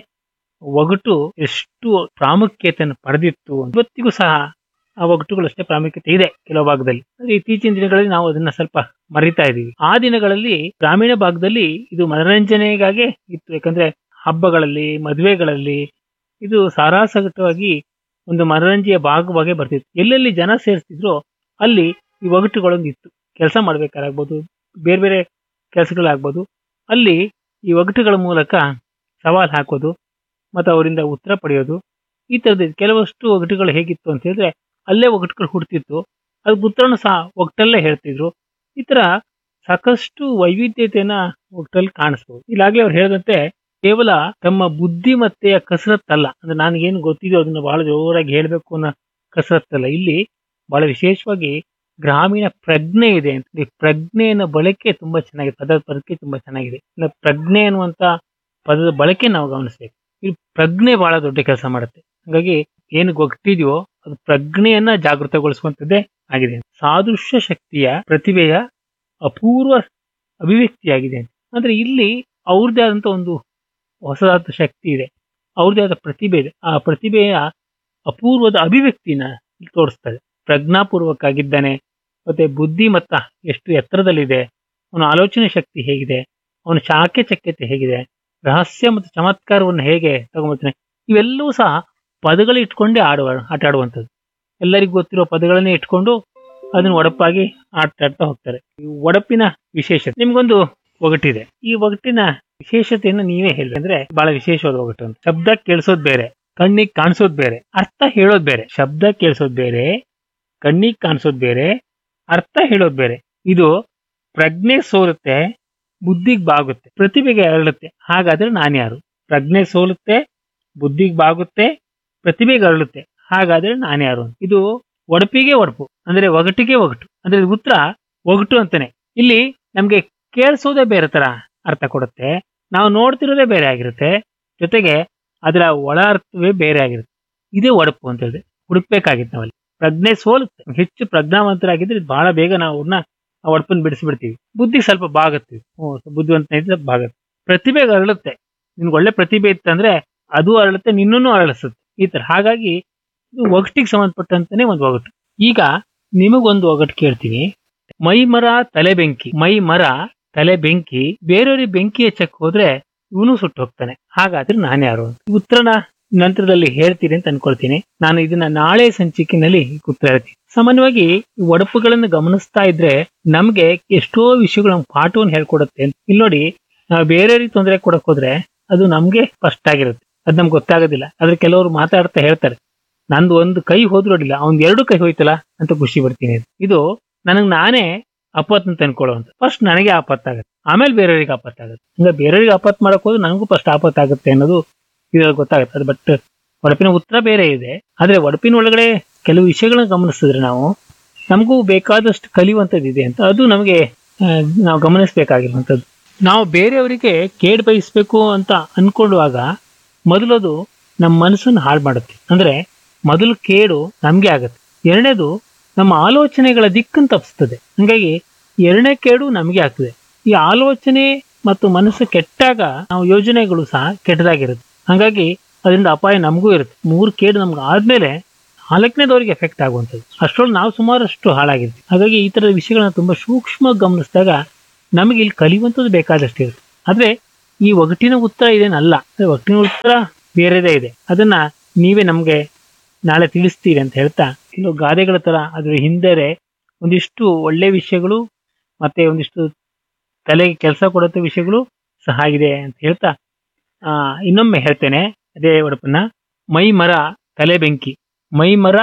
ಒಗಟು ಎಷ್ಟು ಪ್ರಾಮುಖ್ಯತೆಯನ್ನು ಪಡೆದಿತ್ತು ಅಂತ. ಇವತ್ತಿಗೂ ಸಹ ಆ ಒಗಟುಗಳು ಅಷ್ಟೇ ಪ್ರಾಮುಖ್ಯತೆ ಇದೆ ಕೆಲವು ಭಾಗದಲ್ಲಿ ಆದ್ರೆ ಇತ್ತೀಚಿನ ದಿನಗಳಲ್ಲಿ ನಾವು ಅದನ್ನ ಸ್ವಲ್ಪ ಮರಿತಾ ಇದೀವಿ ಆ ದಿನಗಳಲ್ಲಿ ಗ್ರಾಮೀಣ ಭಾಗದಲ್ಲಿ ಇದು ಮನರಂಜನೆಗಾಗಿ ಇತ್ತು ಯಾಕಂದ್ರೆ ಹಬ್ಬಗಳಲ್ಲಿ ಮದುವೆಗಳಲ್ಲಿ ಇದು ಸಾರಾಸಗಟವಾಗಿ ಒಂದು ಮನರಂಜನೆಯ ಭಾಗವಾಗಿ ಬರ್ತಿತ್ತು ಎಲ್ಲೆಲ್ಲಿ ಜನ ಸೇರಿಸ್ತಿದ್ರು ಅಲ್ಲಿ ಈ ಒಗಟುಗಳೊಂದು ಇತ್ತು ಕೆಲಸ ಮಾಡ್ಬೇಕಾಗ್ಬೋದು ಬೇರೆ ಬೇರೆ ಕೆಲಸಗಳಾಗ್ಬೋದು ಅಲ್ಲಿ ಈ ಒಗಟುಗಳ ಮೂಲಕ ಸವಾಲ್ ಹಾಕೋದು ಮತ್ತು ಅವರಿಂದ ಉತ್ತರ ಪಡೆಯೋದು ಈ ತರದ ಕೆಲವಷ್ಟು ಒಗಟುಗಳು ಹೇಗಿತ್ತು ಅಂತ ಹೇಳಿದ್ರೆ ಅಲ್ಲೇ ಒಗಟುಗಳು ಹುಡ್ತಿತ್ತು ಅದು ಉತ್ತರನು ಸಹ ಒಗಟಲ್ಲೇ ಹೇಳ್ತಿದ್ರು ಈ ತರ ಸಾಕಷ್ಟು ವೈವಿಧ್ಯತೆಯನ್ನ ಒಗಟಲ್ಲಿ ಕಾಣಿಸ್ಬೋದು ಇಲ್ಲಾಗ್ಲೇ ಅವ್ರು ಹೇಳಿದಂತೆ ಕೇವಲ ತಮ್ಮ ಬುದ್ಧಿಮತ್ತೆಯ ಕಸರತ್ತಲ್ಲ ಅಂದ್ರೆ ನನಗೇನು ಗೊತ್ತಿದೆಯೋ ಅದನ್ನ ಬಹಳ ಜೋರಾಗಿ ಹೇಳ್ಬೇಕು ಅನ್ನೋ ಕಸರತ್ತಲ್ಲ ಇಲ್ಲಿ ಬಹಳ ವಿಶೇಷವಾಗಿ ಗ್ರಾಮೀಣ ಪ್ರಜ್ಞೆ ಇದೆ ಅಂತ ಈ ಪ್ರಜ್ಞೆಯ ಬಳಕೆ ತುಂಬಾ ಚೆನ್ನಾಗಿದೆ ಪದದ ಬಳಕೆ ತುಂಬಾ ಚೆನ್ನಾಗಿದೆ ಇಲ್ಲ ಪ್ರಜ್ಞೆ ಅನ್ನುವಂತ ಪದದ ಬಳಕೆ ನಾವು ಗಮನಿಸ್ಬೇಕು ಈ ಪ್ರಜ್ಞೆ ಬಹಳ ದೊಡ್ಡ ಕೆಲಸ ಮಾಡುತ್ತೆ ಹಾಗಾಗಿ ಏನು ಗೊತ್ತಿದೆಯೋ ಅದು ಪ್ರಜ್ಞೆಯನ್ನ ಜಾಗೃತಗೊಳಿಸುವಂತದ್ದೇ ಆಗಿದೆ ಸಾದೃಶ್ಯ ಶಕ್ತಿಯ ಪ್ರತಿಭೆಯ ಅಪೂರ್ವ ಅಭಿವ್ಯಕ್ತಿಯಾಗಿದೆ ಅಂತ ಅಂದ್ರೆ ಇಲ್ಲಿ ಅವ್ರದ್ದೇ ಆದಂತ ಒಂದು ಹೊಸದಾದ ಶಕ್ತಿ ಇದೆ ಅವ್ರದ್ದೇ ಆದ ಪ್ರತಿಭೆ ಇದೆ ಆ ಪ್ರತಿಭೆಯ ಅಪೂರ್ವದ ಅಭಿವ್ಯಕ್ತಿನ ಇಲ್ಲಿ ತೋರಿಸ್ತಾರೆ ಪ್ರಜ್ಞಾಪೂರ್ವಕ ಆಗಿದ್ದಾನೆ ಮತ್ತೆ ಬುದ್ಧಿ ಮತ್ತ ಎಷ್ಟು ಎತ್ತರದಲ್ಲಿದೆ ಅವನ ಆಲೋಚನೆ ಶಕ್ತಿ ಹೇಗಿದೆ ಅವನ ಶಾಖೆ ಚಕ್ಯತೆ ಹೇಗಿದೆ ರಹಸ್ಯ ಮತ್ತು ಚಮತ್ಕಾರವನ್ನು ಹೇಗೆ ತಗೊಂಬರ್ತಾನೆ ಇವೆಲ್ಲವೂ ಸಹ ಪದಗಳು ಇಟ್ಕೊಂಡೇ ಆಡುವ ಆಟ ಆಡುವಂಥದ್ದು ಎಲ್ಲರಿಗೂ ಗೊತ್ತಿರೋ ಪದಗಳನ್ನೇ ಇಟ್ಕೊಂಡು ಅದನ್ನ ಒಡಪಾಗಿ ಆಟ ಆಡ್ತಾ ಹೋಗ್ತಾರೆ ಈ ಒಡಪಿನ ವಿಶೇಷತೆ ನಿಮ್ಗೊಂದು ಒಗಟಿದೆ ಈ ಒಗಟಿನ ವಿಶೇಷತೆಯನ್ನು ನೀವೇ ಹೇಳಿ ಅಂದ್ರೆ ಬಹಳ ವಿಶೇಷವಾದ ಒಗಟು ಅಂತ ಶಬ್ದ ಕೇಳಿಸೋದ್ ಬೇರೆ ಕಣ್ಣಿಗೆ ಕಾಣಿಸೋದ್ ಬೇರೆ ಅರ್ಥ ಹೇಳೋದ್ ಬೇರೆ ಶಬ್ದ ಕೇಳಿಸೋದ್ ಬೇರೆ ಕಣ್ಣಿಗೆ ಕಾಣಿಸೋದ್ ಬೇರೆ ಅರ್ಥ ಹೇಳೋದ್ ಬೇರೆ ಇದು ಪ್ರಜ್ಞೆ ಸೋರುತ್ತೆ ಬುದ್ಧಿಗೆ ಬಾಗುತ್ತೆ ಪ್ರತಿಭೆಗೆ ಅರಳುತ್ತೆ ಹಾಗಾದ್ರೆ ನಾನ್ಯಾರು ಪ್ರಜ್ಞೆ ಸೋಲುತ್ತೆ ಬುದ್ಧಿಗೆ ಬಾಗುತ್ತೆ ಪ್ರತಿಭೆಗೆ ಅರಳುತ್ತೆ ಹಾಗಾದ್ರೆ ನಾನ್ಯಾರು ಅಂತ. ಇದು ಒಡಪಿಗೆ ಒಡಪು ಅಂದ್ರೆ ಒಗಟಿಗೆ ಒಗಟು ಅಂದ್ರೆ ಇದು ಉತ್ತರ ಒಗಟು ಅಂತಾನೆ ಇಲ್ಲಿ ನಮ್ಗೆ ಕೇಳಿಸೋದೇ ಬೇರೆ ತರ ಅರ್ಥ ಕೊಡುತ್ತೆ ನಾವು ನೋಡ್ತಿರೋದೇ ಬೇರೆ ಆಗಿರುತ್ತೆ ಜೊತೆಗೆ ಅದರ ಒಳ ಅರ್ಥವೇ ಬೇರೆ ಆಗಿರುತ್ತೆ ಇದೇ ಒಡಪು ಅಂತ ಹೇಳಿದ್ರೆ ಹುಡುಕ್ಬೇಕಾಗಿತ್ತು ನಾವಲ್ಲಿ ಪ್ರಜ್ಞೆ ಸೋಲುತ್ತೆ ಹೆಚ್ಚು ಪ್ರಜ್ಞಾವಂತರಾಗಿದ್ರೆ ಇದು ಬಹಳ ಬೇಗ ನಾವು ಅವ್ರನ್ನ ಆ ಒಡಪನ್ನು ಬಿಡಿಸ್ಬಿಡ್ತೀವಿ ಬುದ್ಧಿ ಸ್ವಲ್ಪ ಬಾಗುತ್ತೀವಿ ಹ್ಞೂ ಬುದ್ಧಿವಂತ ಇದ್ರೆ ಬಾಗುತ್ತೆ ಪ್ರತಿಭೆಗೆ ಅರಳುತ್ತೆ ನಿನ್ಗೆ ಒಳ್ಳೆ ಪ್ರತಿಭೆ ಇತ್ತಂದ್ರೆ ಅದು ಅರಳುತ್ತೆ ನಿನ್ನನ್ನು ಅರಳಿಸುತ್ತೆ ಈ ತರ ಹಾಗಾಗಿ ಇದು ಒಗಟಿಗೆ ಸಂಬಂಧಪಟ್ಟಂತಾನೆ ಒಂದು ಒಗಟು ಈಗ ನಿಮಗೊಂದು ಒಗಟು ಕೇಳ್ತೀನಿ ಮೈ ಮರ ತಲೆ ಬೆಂಕಿ ಮೈ ಮರ ತಲೆ ಬೆಂಕಿ ಬೇರೆಯವ್ರಿಗೆ ಬೆಂಕಿ ಹಚ್ಚಕ್ ಹೋದ್ರೆ ಇವನು ಸುಟ್ಟು ಹೋಗ್ತಾನೆ ಹಾಗಾದ್ರೆ ನಾನು ಯಾರು ಅಂತ ಈ ಉತ್ತರನ ನಂತರದಲ್ಲಿ ಹೇಳ್ತೀನಿ ಅಂತ ಅನ್ಕೊಳ್ತೀನಿ ನಾನು ಇದನ್ನ ನಾಳೆ ಸಂಚಿಕೆನಲ್ಲಿ ಉತ್ತರ ಹೇಳ್ತೀನಿ ಸಾಮಾನ್ಯವಾಗಿ ಈ ಒಡಪುಗಳನ್ನು ಗಮನಿಸ್ತಾ ಇದ್ರೆ ನಮ್ಗೆ ಎಷ್ಟೋ ವಿಷಯಗಳು ನಮ್ಗೆ ಪಾಠವನ್ನು ಹೇಳ್ಕೊಡುತ್ತೆ ಅಂತ ಇಲ್ಲಿ ನೋಡಿ ನಾವು ಬೇರೆಯವ್ರಿಗೆ ತೊಂದರೆ ಕೊಡಕ್ ಹೋದ್ರೆ ಅದು ನಮ್ಗೆ ಫಸ್ಟ್ ಆಗಿರುತ್ತೆ ಅದ್ ನಮ್ಗೆ ಗೊತ್ತಾಗೋದಿಲ್ಲ ಆದ್ರೆ ಕೆಲವರು ಮಾತಾಡ್ತಾ ಹೇಳ್ತಾರೆ ನಂದು ಒಂದು ಕೈ ಹೋದ್ರು ಅಡ್ಡಿಲ್ಲ ಅವ್ನ್ ಎರಡು ಕೈ ಹೋಯ್ತಲ್ಲ ಅಂತ ಖುಷಿ ಪಡ್ತೀನಿ ಅಂತ. ಇದು ನನಗ್ ನಾನೇ ಆಪತ್ ಅಂತ ಅನ್ಕೊಳ್ಳುವಂತ ಫಸ್ಟ್ ನನಗೆ ಆಪತ್ತಾಗುತ್ತೆ ಆಮೇಲೆ ಬೇರೆಯವ್ರಿಗೆ ಆಪತ್ತಾಗುತ್ತೆ ಹಂಗ ಬೇರೆಯವ್ರಿಗೆ ಆಪತ್ ಮಾಡಕ್ ಹೋದ್ರೆ ನನಗೂ ಫಸ್ಟ್ ಆಪತ್ತಾಗುತ್ತೆ ಅನ್ನೋದು ಇದ್ರಲ್ಲಿ ಗೊತ್ತಾಗುತ್ತೆ ಅದು ಬಟ್ ಒಡಪಿನ ಉತ್ತರ ಬೇರೆ ಇದೆ ಆದ್ರೆ ಒಡಪಿನ ಒಳಗಡೆ ಕೆಲವು ವಿಷಯಗಳನ್ನ ಗಮನಿಸಿದ್ರೆ ನಾವು ನಮಗೂ ಬೇಕಾದಷ್ಟು ಕಲಿಯುವಂಥದ್ದು ಇದೆ ಅಂತ ಅದು ನಮಗೆ ಆ, ನಾವು ಗಮನಿಸಬೇಕಾಗಿರುವಂಥದ್ದು ನಾವು ಬೇರೆಯವರಿಗೆ ಕೇಡ್ ಬಯಸ್ಬೇಕು ಅಂತ ಅನ್ಕೊಳ್ಳುವಾಗ ಮೊದಲದು ನಮ್ಮ ಮನಸ್ಸನ್ನು ಹಾಳು ಮಾಡುತ್ತೆ ಅಂದ್ರೆ ಮೊದಲು ಕೇಡು ನಮ್ಗೆ ಆಗುತ್ತೆ ಎರಡನೇದು ನಮ್ಮ ಆಲೋಚನೆಗಳ ದಿಕ್ಕನ್ನು ತಪ್ಪಿಸ್ತದೆ ಹಂಗಾಗಿ ಎರಡನೇ ಕೇಡು ನಮಗೆ ಆಗ್ತದೆ ಈ ಆಲೋಚನೆ ಮತ್ತು ಮನಸ್ಸು ಕೆಟ್ಟಾಗ ನಾವು ಯೋಜನೆಗಳು ಸಹ ಕೆಟ್ಟದಾಗಿರುತ್ತೆ ಹಾಗಾಗಿ ಅದರಿಂದ ಅಪಾಯ ನಮಗೂ ಇರುತ್ತೆ ಮೂರು ಕೇಡು ನಮ್ಗೆ ಆದ್ಮೇಲೆ ನಾಲ್ಕನೇದವ್ರಿಗೆ ಎಫೆಕ್ಟ್ ಆಗುವಂಥದ್ದು ಅಷ್ಟರೊಳಗೆ ನಾವು ಸುಮಾರಷ್ಟು ಹಾಳಾಗಿರ್ತೀವಿ ಹಾಗಾಗಿ ಈ ತರದ ವಿಷಯಗಳನ್ನ ತುಂಬಾ ಸೂಕ್ಷ್ಮವಾಗಿ ಗಮನಿಸಿದಾಗ ನಮಗೆ ಇಲ್ಲಿ ಕಲಿಯುವಂಥದ್ದು ಬೇಕಾದಷ್ಟು ಇರುತ್ತೆ ಆದ್ರೆ ಈ ಒಗಟಿನ ಉತ್ತರ ಇದೇನಲ್ಲ ಅಂದ್ರೆ ಒಗಟಿನ ಉತ್ತರ ಬೇರೆದೇ ಇದೆ ಅದನ್ನ ನೀವೇ ನಮ್ಗೆ ನಾಳೆ ತಿಳಿಸ್ತೀರಿ ಅಂತ ಹೇಳ್ತಾ ಕೆಲವು ಗಾದೆಗಳ ತರ ಅದ್ರ ಹಿಂದೆ ಒಂದಿಷ್ಟು ಒಳ್ಳೆ ವಿಷಯಗಳು ಮತ್ತೆ ಒಂದಿಷ್ಟು ತಲೆಗೆ ಕೆಲಸ ಕೊಡುವಂತ ವಿಷಯಗಳು ಸಹ ಇದೆ ಅಂತ ಹೇಳ್ತಾ ಆ ಇನ್ನೊಮ್ಮೆ ಹೇಳ್ತೇನೆ ಅದೇ ಒಡಪನ್ನ ಮೈ ಮರ ತಲೆ ಬೆಂಕಿ ಮೈ ಮರ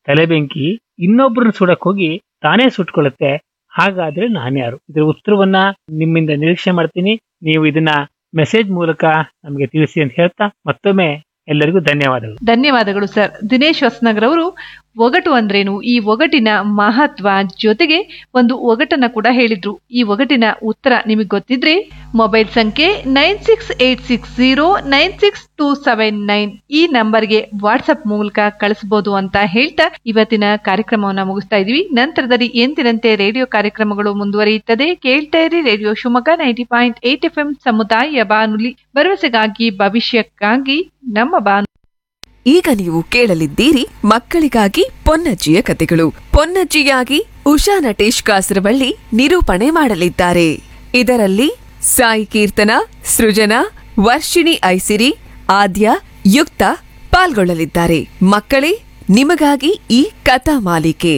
ತಲೆ ಬೆಂಕಿ ಇನ್ನೊಬ್ಬರನ್ನ ಸುಡಕ್ ಹೋಗಿ ತಾನೇ ಸುಟ್ಕೊಳ್ಳುತ್ತೆ ಹಾಗಾದ್ರೆ ನಾನ್ಯಾರು ಇದ್ರ ಉತ್ತರವನ್ನ ನಿಮ್ಮಿಂದ ನಿರೀಕ್ಷೆ ಮಾಡ್ತೀನಿ ನೀವು ಇದನ್ನ ಮೆಸೇಜ್ ಮೂಲಕ ನಮಗೆ ತಿಳಿಸಿ ಅಂತ ಹೇಳ್ತಾ ಮತ್ತೊಮ್ಮೆ ಎಲ್ಲರಿಗೂ ಧನ್ಯವಾದಗಳು ಧನ್ಯವಾದಗಳು ಸರ್ ದಿನೇಶ್ ಹೊಸನಗರ್ ಅವರು ಒಗಟು ಅಂದ್ರೇನು ಈ ಒಗಟಿನ ಮಹತ್ವ ಜೊತೆಗೆ ಒಂದು ಒಗಟನ್ನ ಕೂಡ ಹೇಳಿದ್ರು ಈ ಒಗಟಿನ ಉತ್ತರ ನಿಮಗೆ ಗೊತ್ತಿದ್ರೆ ಮೊಬೈಲ್ ಸಂಖ್ಯೆ nine six eight six zero nine six two seven nine ಈ ನಂಬರ್ಗೆ ವಾಟ್ಸ್ಆಪ್ ಮೂಲಕ ಕಳಿಸಬಹುದು ಅಂತ ಹೇಳ್ತಾ ಇವತ್ತಿನ ಕಾರ್ಯಕ್ರಮವನ್ನ ಮುಗಿಸ್ತಾ ಇದೀವಿ ನಂತರದಲ್ಲಿ ಎಂದಿನಂತೆ ರೇಡಿಯೋ ಕಾರ್ಯಕ್ರಮಗಳು ಮುಂದುವರಿಯುತ್ತದೆ ಕೇಳ್ತಾ ಇರಿ radio Shivamogga ninety point eight F M ಸಮುದಾಯ ಬಾನುಲಿ ಭರವಸೆಗಾಗಿ ಭವಿಷ್ಯಕ್ಕಾಗಿ ನಮ್ಮ ಬಾನು ಈಗ ನೀವು ಕೇಳಲಿದ್ದೀರಿ ಮಕ್ಕಳಿಗಾಗಿ ಪೊನ್ನಜ್ಜಿಯ ಕತೆಗಳು ಪೊನ್ನಜ್ಜಿಯಾಗಿ ಉಷಾ ನಟೇಶ್ ಕಾಸರವಳ್ಳಿ ನಿರೂಪಣೆ ಮಾಡಲಿದ್ದಾರೆ ಇದರಲ್ಲಿ ಸಾಯಿ ಕೀರ್ತನ ಸೃಜನಾ ವರ್ಷಿಣಿ ಐಸಿರಿ ಆದ್ಯ ಯುಕ್ತ ಪಾಲ್ಗೊಳ್ಳಲಿದ್ದಾರೆ ಮಕ್ಕಳೇ ನಿಮಗಾಗಿ ಈ ಕಥಾ ಮಾಲಿಕೆ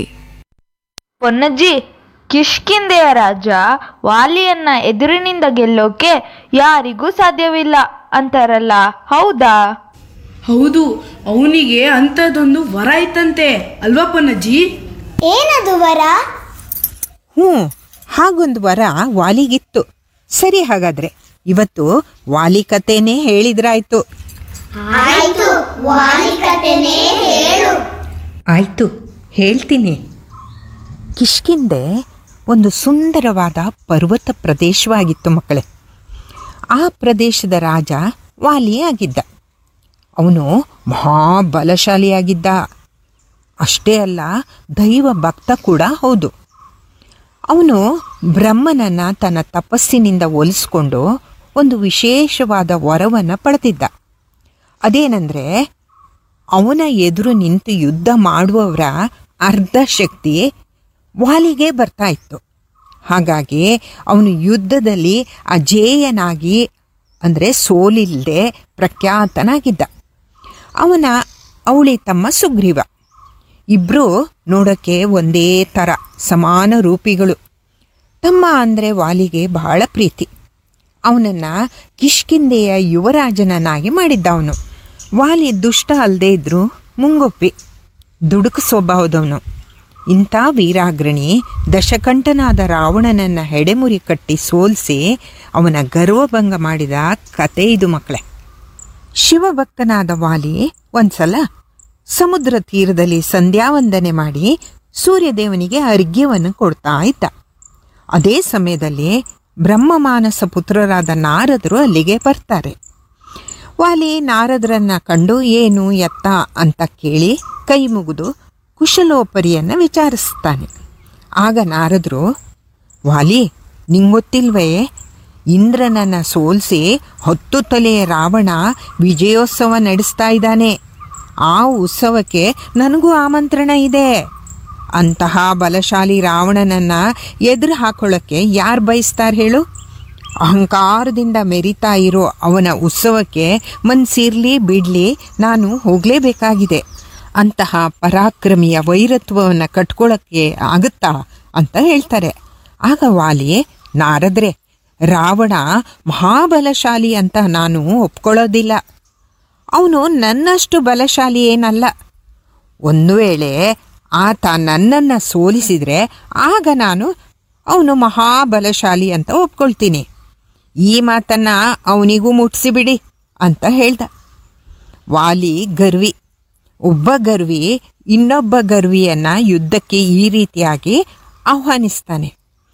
ಪೊನ್ನಜ್ಜಿ ಕಿಷ್ಕಿಂದೆಯ ರಾಜ ವಾಲಿಯನ್ನ ಎದುರಿನಿಂದ ಗೆಲ್ಲೋಕೆ ಯಾರಿಗೂ ಸಾಧ್ಯವಿಲ್ಲ ಅಂತಾರಲ್ಲ ಹೌದಾ ಹೌದು ಅವನಿಗೆ ಅಂಥದ್ದೊಂದು ವರ ಇತ್ತಂತೆ ಅಲ್ವಾ ಪೊನ್ನಜ್ಜಿ ಏನದು ವರ ಹ್ಞೂ ಹಾಗೊಂದು ವರ ವಾಲಿಗಿತ್ತು ಸರಿ ಹಾಗಾದ್ರೆ ಇವತ್ತು ವಾಲಿ ಕಥೆನೇ ಹೇಳಿದ್ರಾಯ್ತು ಆಯ್ತು ವಾಲಿ ಕಥೆನೇ ಹೇಳು ಆಯ್ತು ಹೇಳ್ತೀನಿ ಕಿಷ್ಕಿಂದೆ ಒಂದು ಸುಂದರವಾದ ಪರ್ವತ ಪ್ರದೇಶವಾಗಿತ್ತು ಮಕ್ಕಳೇ ಆ ಪ್ರದೇಶದ ರಾಜ ವಾಲಿ ಆಗಿದ್ದ ಅವನು ಮಹಾಬಲಶಾಲಿಯಾಗಿದ್ದ ಅಷ್ಟೇ ಅಲ್ಲ ದೈವ ಭಕ್ತ ಕೂಡ ಹೌದು ಅವನು ಬ್ರಹ್ಮನನ್ನ ತನ್ನ ತಪಸ್ಸಿನಿಂದ ಒಲಿಸ್ಕೊಂಡು ಒಂದು ವಿಶೇಷವಾದ ವರವನ್ನು ಪಡೆದಿದ್ದ ಅದೇನೆಂದರೆ ಅವನ ಎದುರು ನಿಂತು ಯುದ್ಧ ಮಾಡುವವರ ಅರ್ಧ ಶಕ್ತಿ ವಾಲಿಗೆ ಬರ್ತಾ ಇತ್ತು ಹಾಗಾಗಿ ಅವನು ಯುದ್ಧದಲ್ಲಿ ಅಜೇಯನಾಗಿ ಅಂದರೆ ಸೋಲಿಲ್ಲದೆ ಪ್ರಖ್ಯಾತನಾಗಿದ್ದ ಅವನ ಅವಳಿ ತಮ್ಮ ಸುಗ್ರೀವ ಇಬ್ಬರು ನೋಡೋಕ್ಕೆ ಒಂದೇ ಥರ ಸಮಾನ ರೂಪಿಗಳು ತಮ್ಮ ಅಂದರೆ ವಾಲಿಗೆ ಬಹಳ ಪ್ರೀತಿ ಅವನನ್ನು ಕಿಷ್ಕಿಂದೆಯ ಯುವರಾಜನನ್ನಾಗಿ ಮಾಡಿದ್ದ ಅವನು ವಾಲಿ ದುಷ್ಟ ಅಲ್ಲದೆ ಇದ್ರೂ ಮುಂಗೊಪ್ಪಿ ದುಡುಕು ಸ್ವಭಾವದವನು ಇಂಥ ವೀರಾಗ್ರಣಿ ದಶಕಂಠನಾದ ರಾವಣನನ್ನ ಹೆಡೆಮುರಿ ಕಟ್ಟಿ ಸೋಲಿಸಿ ಅವನ ಗರ್ವಭಂಗ ಮಾಡಿದ ಕತೆ ಇದು ಮಕ್ಕಳೇ ಶಿವಭಕ್ತನಾದ ವಾಲಿ ಒಂದ್ಸಲ ಸಮುದ್ರ ತೀರದಲ್ಲಿ ಸಂಧ್ಯಾವಂದನೆ ಮಾಡಿ ಸೂರ್ಯದೇವನಿಗೆ ಅರ್ಘ್ಯವನ್ನು ಕೊಡ್ತಾ ಇದ್ದ ಅದೇ ಸಮಯದಲ್ಲಿ ಬ್ರಹ್ಮಮಾನಸ ಪುತ್ರರಾದ ನಾರದರು ಅಲ್ಲಿಗೆ ಬರ್ತಾರೆ ವಾಲಿ ನಾರದರನ್ನ ಕಂಡು ಏನು ಎತ್ತ ಅಂತ ಕೇಳಿ ಕೈ ಮುಗಿದು ಕುಶಲೋಪರಿಯನ್ನು ವಿಚಾರಿಸ್ತಾನೆ ಆಗ ನಾರದರು ವಾಲಿ ನಿಂಗೊತ್ತಿಲ್ವೇ ಇಂದ್ರನನ್ನ ಸೋಲಿಸಿ ಹತ್ತು ತಲೆಯ ರಾವಣ ವಿಜಯೋತ್ಸವ ನಡೆಸ್ತಾ ಇದ್ದಾನೆ ಆ ಉತ್ಸವಕ್ಕೆ ನನಗೂ ಆಮಂತ್ರಣ ಇದೆ ಅಂತಹ ಬಲಶಾಲಿ ರಾವಣನನ್ನ ಎದುರು ಹಾಕೊಳ್ಳೋಕ್ಕೆ ಯಾರು ಬಯಸ್ತಾರೆ ಹೇಳು ಅಹಂಕಾರದಿಂದ ಮೆರಿತಾ ಇರೋ ಅವನ ಉತ್ಸವಕ್ಕೆ ಮನ್ಸಿರ್ಲಿ ಬಿಡ್ಲಿ ನಾನು ಹೋಗಲೇಬೇಕಾಗಿದೆ ಅಂತಹ ಪರಾಕ್ರಮಿಯ ವೈರತ್ವವನ್ನು ಕಟ್ಕೊಳ್ಳೋಕ್ಕೆ ಆಗುತ್ತಾ ಅಂತ ಹೇಳ್ತಾರೆ ಆಗ ವಾಲಿ ನಾರದ್ರೆ ರಾವಣ ಮಹಾಬಲಶಾಲಿ ಅಂತ ನಾನು ಒಪ್ಕೊಳ್ಳೋದಿಲ್ಲ ಅವನು ನನ್ನಷ್ಟು ಬಲಶಾಲಿ ಏನಲ್ಲ ಒಂದು ವೇಳೆ ಆತ ನನ್ನನ್ನು ಸೋಲಿಸಿದರೆ ಆಗ ನಾನು ಅವನು ಮಹಾಬಲಶಾಲಿ ಅಂತ ಒಪ್ಕೊಳ್ತೀನಿ ಈ ಮಾತನ್ನ ಅವನಿಗೂ ಮುಟ್ಸಿಬಿಡಿ ಅಂತ ಹೇಳ್ದ ವಾಲಿ ಗರ್ವಿ ಒಬ್ಬ ಗರ್ವಿ ಇನ್ನೊಬ್ಬ ಗರ್ವಿಯನ್ನ ಯುದ್ಧಕ್ಕೆ ಈ ರೀತಿಯಾಗಿ ಆಹ್ವಾನಿಸ್ತಾನೆ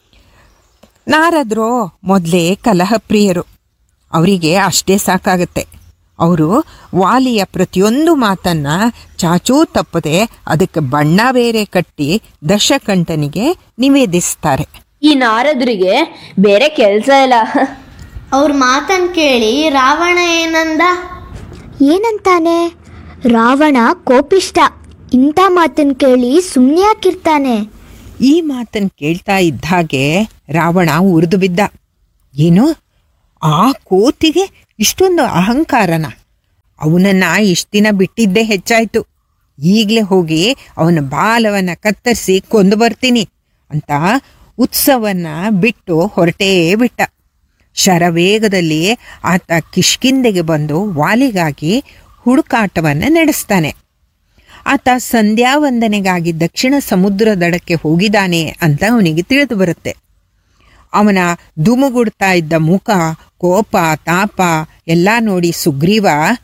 ನಾರದ್ರು ಮೊದಲೇ ಕಲಹಪ್ರಿಯರು ಅವರಿಗೆ ಅಷ್ಟೇ ಸಾಕಾಗತ್ತೆ ಅವರು ವಾಲಿಯ ಪ್ರತಿಯೊಂದು ಮಾತನ್ನ ಚಾಚೂ ತಪ್ಪದೆ ಅದಕ್ಕೆ ಬಣ್ಣ ಬೇರೆ ಕಟ್ಟಿ ದಶಕಂಠನಿಗೆ ನಿವೇದಿಸ್ತಾರೆ ಈ ನಾರದರಿಗೆ ಬೇರೆ ಕೆಲ್ಸ ಇಲ್ಲ ಅವ್ರ ಮಾತನ್ ಕೇಳಿ ರಾವಣ ಏನಂದ ಏನಂತಾನೆ ರಾವಣ ಕೋಪಿಷ್ಟ ಇಂಥ ಮಾತನ್ ಕೇಳಿ ಸುಮ್ಮನೆ ಯಾಕಿರ್ತಾನೆ ಈ ಮಾತನ್ನು ಕೇಳ್ತಾ ಇದ್ದ ಹಾಗೆ ರಾವಣ ಉರಿದು ಬಿದ್ದ ಏನು ಆ ಕೋತಿಗೆ ಇಷ್ಟೊಂದು ಅಹಂಕಾರನ ಅವನನ್ನ ಇಷ್ಟು ದಿನ ಬಿಟ್ಟಿದ್ದೇ ಹೆಚ್ಚಾಯ್ತು ಈಗಲೇ ಹೋಗಿ ಅವನ ಬಾಲವನ್ನ ಕತ್ತರಿಸಿ ಕೊಂದು ಬರ್ತೀನಿ ಅಂತ ಉತ್ಸವನ್ನ ಬಿಟ್ಟು ಹೊರಟೇ ಬಿಟ್ಟ ಶರವೇಗದಲ್ಲಿ ಆತ ಕಿಷ್ಕಿಂದೆಗೆ ಬಂದು ವಾಲಿಗಾಗಿ ಹುಡುಕಾಟವನ್ನು ನಡೆಸ್ತಾನೆ ಆತ ಸಂಧ್ಯಾವಂದನೆಗಾಗಿ ದಕ್ಷಿಣ ಸಮುದ್ರ ದಡಕ್ಕೆ ಹೋಗಿದ್ದಾನೆ ಅಂತ ಅವನಿಗೆ ತಿಳಿದು ಬರುತ್ತೆ ಅವನ ದುಮುಗುಡ್ತಾ ಇದ್ದ ಮುಖ ಕೋಪ ತಾಪ ಎಲ್ಲ ನೋಡಿ ಸುಗ್ರೀವ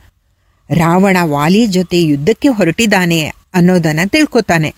ರಾವಣ ವಾಲಿ ಜೊತೆ ಯುದ್ಧಕ್ಕೆ ಹೊರಟಿದ್ದಾನೆ ಅನ್ನೋದನ್ನ ತಿಳ್ಕೊತಾನೆ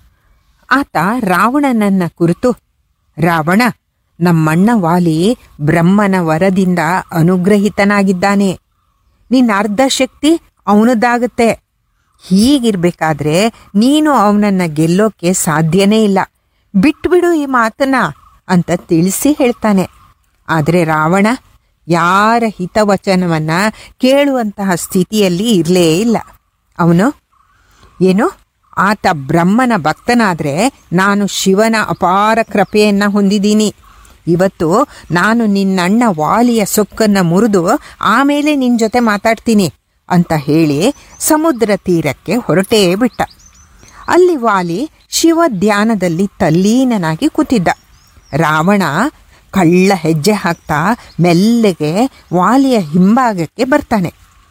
ಆತ ರಾವಣನನ್ನ ಕುರಿತು ರಾವಣ ನಮ್ಮಣ್ಣ ವಾಲಿ ಬ್ರಹ್ಮನ ವರದಿಂದ ಅನುಗ್ರಹಿತನಾಗಿದ್ದಾನೆ ನಿನ್ನ ಅರ್ಧ ಶಕ್ತಿ ಅವನದ್ದಾಗತ್ತೆ ಹೀಗಿರ್ಬೇಕಾದ್ರೆ ನೀನು ಅವನನ್ನ ಗೆಲ್ಲೋಕೆ ಸಾಧ್ಯನೇ ಇಲ್ಲ ಬಿಟ್ಬಿಡು ಈ ಮಾತನ್ನ ಅಂತ ತಿಳಿಸಿ ಹೇಳ್ತಾನೆ ಆದರೆ ರಾವಣ ಯಾರ ಹಿತವಚನವನ್ನ ಕೇಳುವಂತಹ ಸ್ಥಿತಿಯಲ್ಲಿ ಇರಲೇ ಇಲ್ಲ ಅವನು ಏನು ಆತ ಬ್ರಹ್ಮನ ಭಕ್ತನಾದ್ರೆ ನಾನು ಶಿವನ ಅಪಾರ ಕೃಪೆಯನ್ನ ಹೊಂದಿದ್ದೀನಿ ಇವತ್ತು ನಾನು ನಿನ್ನಣ್ಣ ವಾಲಿಯ ಸೊಕ್ಕನ್ನ ಮುರಿದು ಆಮೇಲೆ ನಿನ್ನ ಜೊತೆ ಮಾತಾಡ್ತೀನಿ ಅಂತ ಹೇಳಿ ಸಮುದ್ರ ತೀರಕ್ಕೆ ಹೊರಟೇ ಬಿಟ್ಟ ಅಲ್ಲಿ ವಾಲಿ ಶಿವ ಧ್ಯಾನದಲ್ಲಿ ತಲ್ಲೀನನಾಗಿ ಕೂತಿದ್ದ ರಾವಣ ಕಳ್ಳ ಹೆಜ್ಜೆ ಹಾಕ್ತಾ ಮೆಲ್ಲಗೆ ವಾಲಿಯ ಹಿಂಭಾಗಕ್ಕೆ ಬರ್ತಾನೆ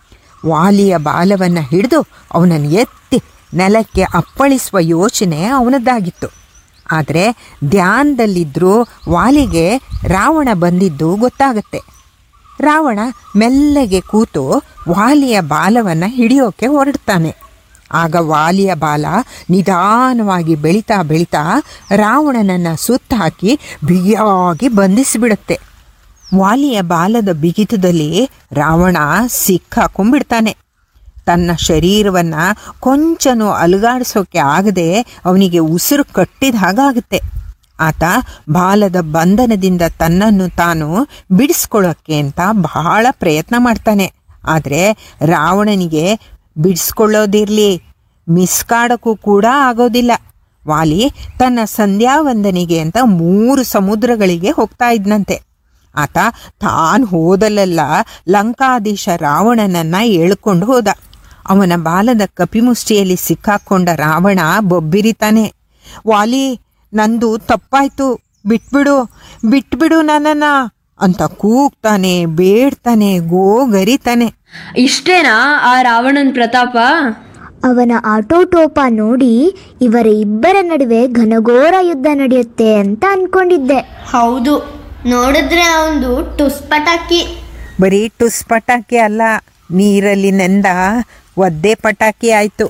ವಾಲಿಯ ಬಾಲವನ್ನು ಹಿಡಿದು ಅವನನ್ನು ಎತ್ತಿ ನೆಲಕ್ಕೆ ಅಪ್ಪಳಿಸುವ ಯೋಚನೆ ಅವನದ್ದಾಗಿತ್ತು ಆದರೆ ಧ್ಯಾನದಲ್ಲಿದ್ದರೂ ವಾಲಿಗೆ ರಾವಣ ಬಂದಿದ್ದು ಗೊತ್ತಾಗತ್ತೆ ರಾವಣ ಮೆಲ್ಲಗೆ ಕೂತು ವಾಲಿಯ ಬಾಲವನ್ನು ಹಿಡಿಯೋಕೆ ಹೊರಡ್ತಾನೆ ಆಗ ವಾಲಿಯ ಬಾಲ ನಿಧಾನವಾಗಿ ಬೆಳೀತಾ ಬೆಳೀತಾ ರಾವಣನನ್ನು ಸುತ್ತ ಹಾಕಿ ಬಿಗಿಯಾಗಿ ಬಂಧಿಸಿಬಿಡುತ್ತೆ ವಾಲಿಯ ಬಾಲದ ಬಿಗಿತದಲ್ಲಿ ರಾವಣ ಸಿಕ್ಕಾಕೊಂಡ್ಬಿಡ್ತಾನೆ ತನ್ನ ಶರೀರವನ್ನ ಕೊಂಚನೂ ಅಲುಗಾಡಿಸೋಕೆ ಆಗದೆ ಅವನಿಗೆ ಉಸಿರು ಕಟ್ಟಿದ ಹಾಗಾಗುತ್ತೆ ಆತ ಬಾಲದ ಬಂಧನದಿಂದ ತನ್ನನ್ನು ತಾನು ಬಿಡಿಸ್ಕೊಳ್ಳೋಕ್ಕೆ ಅಂತ ಬಹಳ ಪ್ರಯತ್ನ ಮಾಡ್ತಾನೆ ಆದರೆ ರಾವಣನಿಗೆ ಬಿಡಿಸ್ಕೊಳ್ಳೋದಿರಲಿ ಮಿಸ್ಕಾಡಕ್ಕೂ ಕೂಡ ಆಗೋದಿಲ್ಲ ವಾಲಿ ತನ್ನ ಸಂಧ್ಯಾವಂದನೆಗೆ ಅಂತ ಮೂರು ಸಮುದ್ರಗಳಿಗೆ ಹೋಗ್ತಾ ಇದ್ನಂತೆ ಆತ ತಾನು ಹೋದಲ್ಲೆಲ್ಲ ಲಂಕಾಧೀಶ ರಾವಣನನ್ನ ಎಳ್ಕೊಂಡು ಹೋದ ಅವನ ಬಾಲದ ಕಪಿಮುಷ್ಟಿಯಲ್ಲಿ ಸಿಕ್ಕಾಕೊಂಡ ರಾವಣ ಬೊಬ್ಬಿರಿತಾನೆ ವಾಲಿ ನಂದು ತಪ್ಪಾಯ್ತು ಬಿಟ್ಬಿಡು ಬಿಟ್ಬಿಡು ನನ್ನನ್ನ ಅಂತ ಕೂಗ್ತಾನೆ ಬೇಡ್ತಾನೆ ಗೋಗರಿತಾನೆ ಇಷ್ಟೇನಾ ಆ ರಾವಣನ್ ಪ್ರತಾಪ ಅವನ ಆಟೋಟೋಪ ನೋಡಿ ಇವರ ಇಬ್ಬರ ನಡುವೆ ಘನಘೋರ ಯುದ್ಧ ನಡೆಯುತ್ತೆ ಅಂತ ಅನ್ಕೊಂಡಿದ್ದೆ ಹೌದು ನೋಡಿದ್ರೆ ಅವನು ಟುಸ್ ಪಟಾಕಿ ಬರೀ ಟುಸ್ ಪಟಾಕಿ ಅಲ್ಲ ನೀರಲ್ಲಿ ನೆಂದ ಒದ್ದೆ ಪಟಾಕಿ ಆಯ್ತು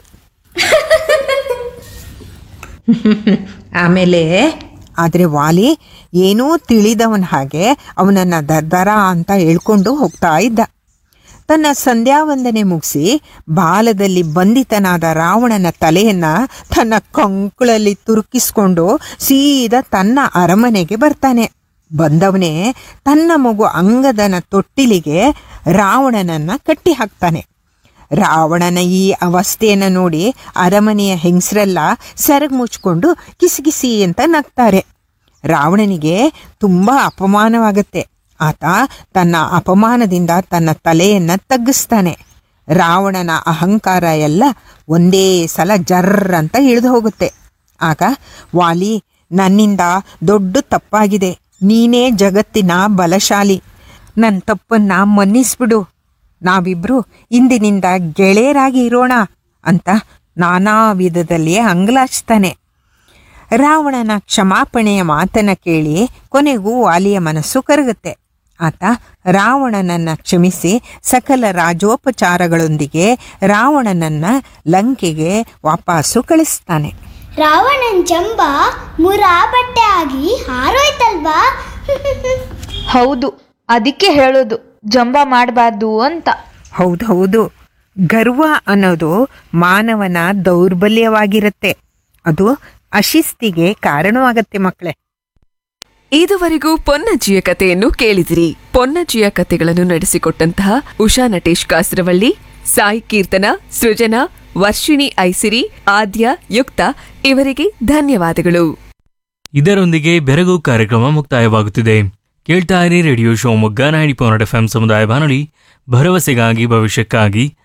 ಆಮೇಲೆ ಆದರೆ ವಾಲಿ ಏನೂ ತಿಳಿದವನ ಹಾಗೆ ಅವನನ್ನ ದರ್ದರ ಅಂತ ಹೇಳ್ಕೊಂಡು ಹೋಗ್ತಾ ಇದ್ದ ತನ್ನ ಸಂಧ್ಯಾವಂದನೆ ಮುಗಿಸಿ ಬಾಲದಲ್ಲಿ ಬಂಧಿತನಾದ ರಾವಣನ ತಲೆಯನ್ನ ತನ್ನ ಕಂಕುಳಲ್ಲಿ ತುರುಕಿಸ್ಕೊಂಡು ಸೀದಾ ತನ್ನ ಅರಮನೆಗೆ ಬರ್ತಾನೆ ಬಂದವನೇ ತನ್ನ ಮಗು ಅಂಗದನ ತೊಟ್ಟಿಲಿಗೆ ರಾವಣನನ್ನ ಕಟ್ಟಿ ಹಾಕ್ತಾನೆ ರಾವಣನ ಈ ಅವಸ್ಥೆಯನ್ನು ನೋಡಿ ಅರಮನೆಯ ಹೆಂಗಸರೆಲ್ಲ ಸೆರಗು ಮುಚ್ಕೊಂಡು ಕಿಸಿಕಿಸಿ ಅಂತ ನಗ್ತಾರೆ ರಾವಣನಿಗೆ ತುಂಬ ಅಪಮಾನವಾಗತ್ತೆ ಆತ ತನ್ನ ಅಪಮಾನದಿಂದ ತನ್ನ ತಲೆಯನ್ನ ತಗ್ಗಿಸ್ತಾನೆ ರಾವಣನ ಅಹಂಕಾರ ಎಲ್ಲ ಒಂದೇ ಸಲ ಜರ್ರ್ ಅಂತ ಇಳಿದು ಹೋಗುತ್ತೆ ಆಗ ವಾಲಿ ನನ್ನಿಂದ ದೊಡ್ಡ ತಪ್ಪಾಗಿದೆ ನೀನೇ ಜಗತ್ತಿನ ಬಲಶಾಲಿ ನನ್ನ ತಪ್ಪನ್ನ ಮನ್ನಿಸ್ಬಿಡು ನಾವಿಬ್ರು ಇಂದಿನಿಂದ ಗೆಳೆಯರಾಗಿ ಇರೋಣ ಅಂತ ನಾನಾ ವಿಧದಲ್ಲಿ ಅಂಗಲಾಚ್ತಾನೆ ರಾವಣನ ಕ್ಷಮಾಪಣೆಯ ಮಾತನ್ನ ಕೇಳಿ ಕೊನೆಗೂ ವಾಲಿಯ ಮನಸ್ಸು ಕರಗುತ್ತೆ ಆತ ರಾವಣನನ್ನ ಕ್ಷಮಿಸಿ ಸಕಲ ರಾಜೋಪಚಾರಗಳೊಂದಿಗೆ ರಾವಣನನ್ನ ಲಂಕೆಗೆ ವಾಪಸ್ಸು ಕಳಿಸ್ತಾನೆ ರಾವಣನ್ ಜಂಬ ಮುರಾ ಬಟ್ಟೆ ಆಗಿ ಹಾರೋಯ್ತಲ್ವಾ ಹೌದು ಅದಕ್ಕೆ ಹೇಳೋದು ಜಂಬ ಮಾಡಬಾರ್ದು ಅಂತ ಹೌದು ಹೌದು ಗರ್ವ ಅನ್ನೋದು ಮಾನವನ ದೌರ್ಬಲ್ಯವಾಗಿರುತ್ತೆ ಅದು ಅಶಿಸ್ತಿಗೆ ಕಾರಣವಾಗತ್ತೆ ಮಕ್ಕಳೇ ಇದುವರೆಗೂ ಪೊನ್ನಜ್ಜಿಯ ಕಥೆಯನ್ನು ಕೇಳಿದಿರಿ ಪೊನ್ನಜ್ಜಿಯ ಕಥೆಗಳನ್ನು ನಡೆಸಿಕೊಟ್ಟಂತಹ ಉಷಾ ನಟೇಶ್ ಕಾಸರವಳ್ಳಿ ಸಾಯಿ ಕೀರ್ತನ ಸೃಜನಾ ವರ್ಷಿಣಿ ಐಸಿರಿ ಆದ್ಯ ಯುಕ್ತ ಇವರಿಗೆ ಧನ್ಯವಾದಗಳು ಇದರೊಂದಿಗೆ ಬೆರಗು ಕಾರ್ಯಕ್ರಮ ಮುಕ್ತಾಯವಾಗುತ್ತಿದೆ ಕೇಳ್ತಾ ಇರಿ radio Shivamogga ninety point F M ಸಮುದಾಯ ಬಾನುಲಿ ಭರವಸೆಗಾಗಿ ಭವಿಷ್ಯಕ್ಕಾಗಿ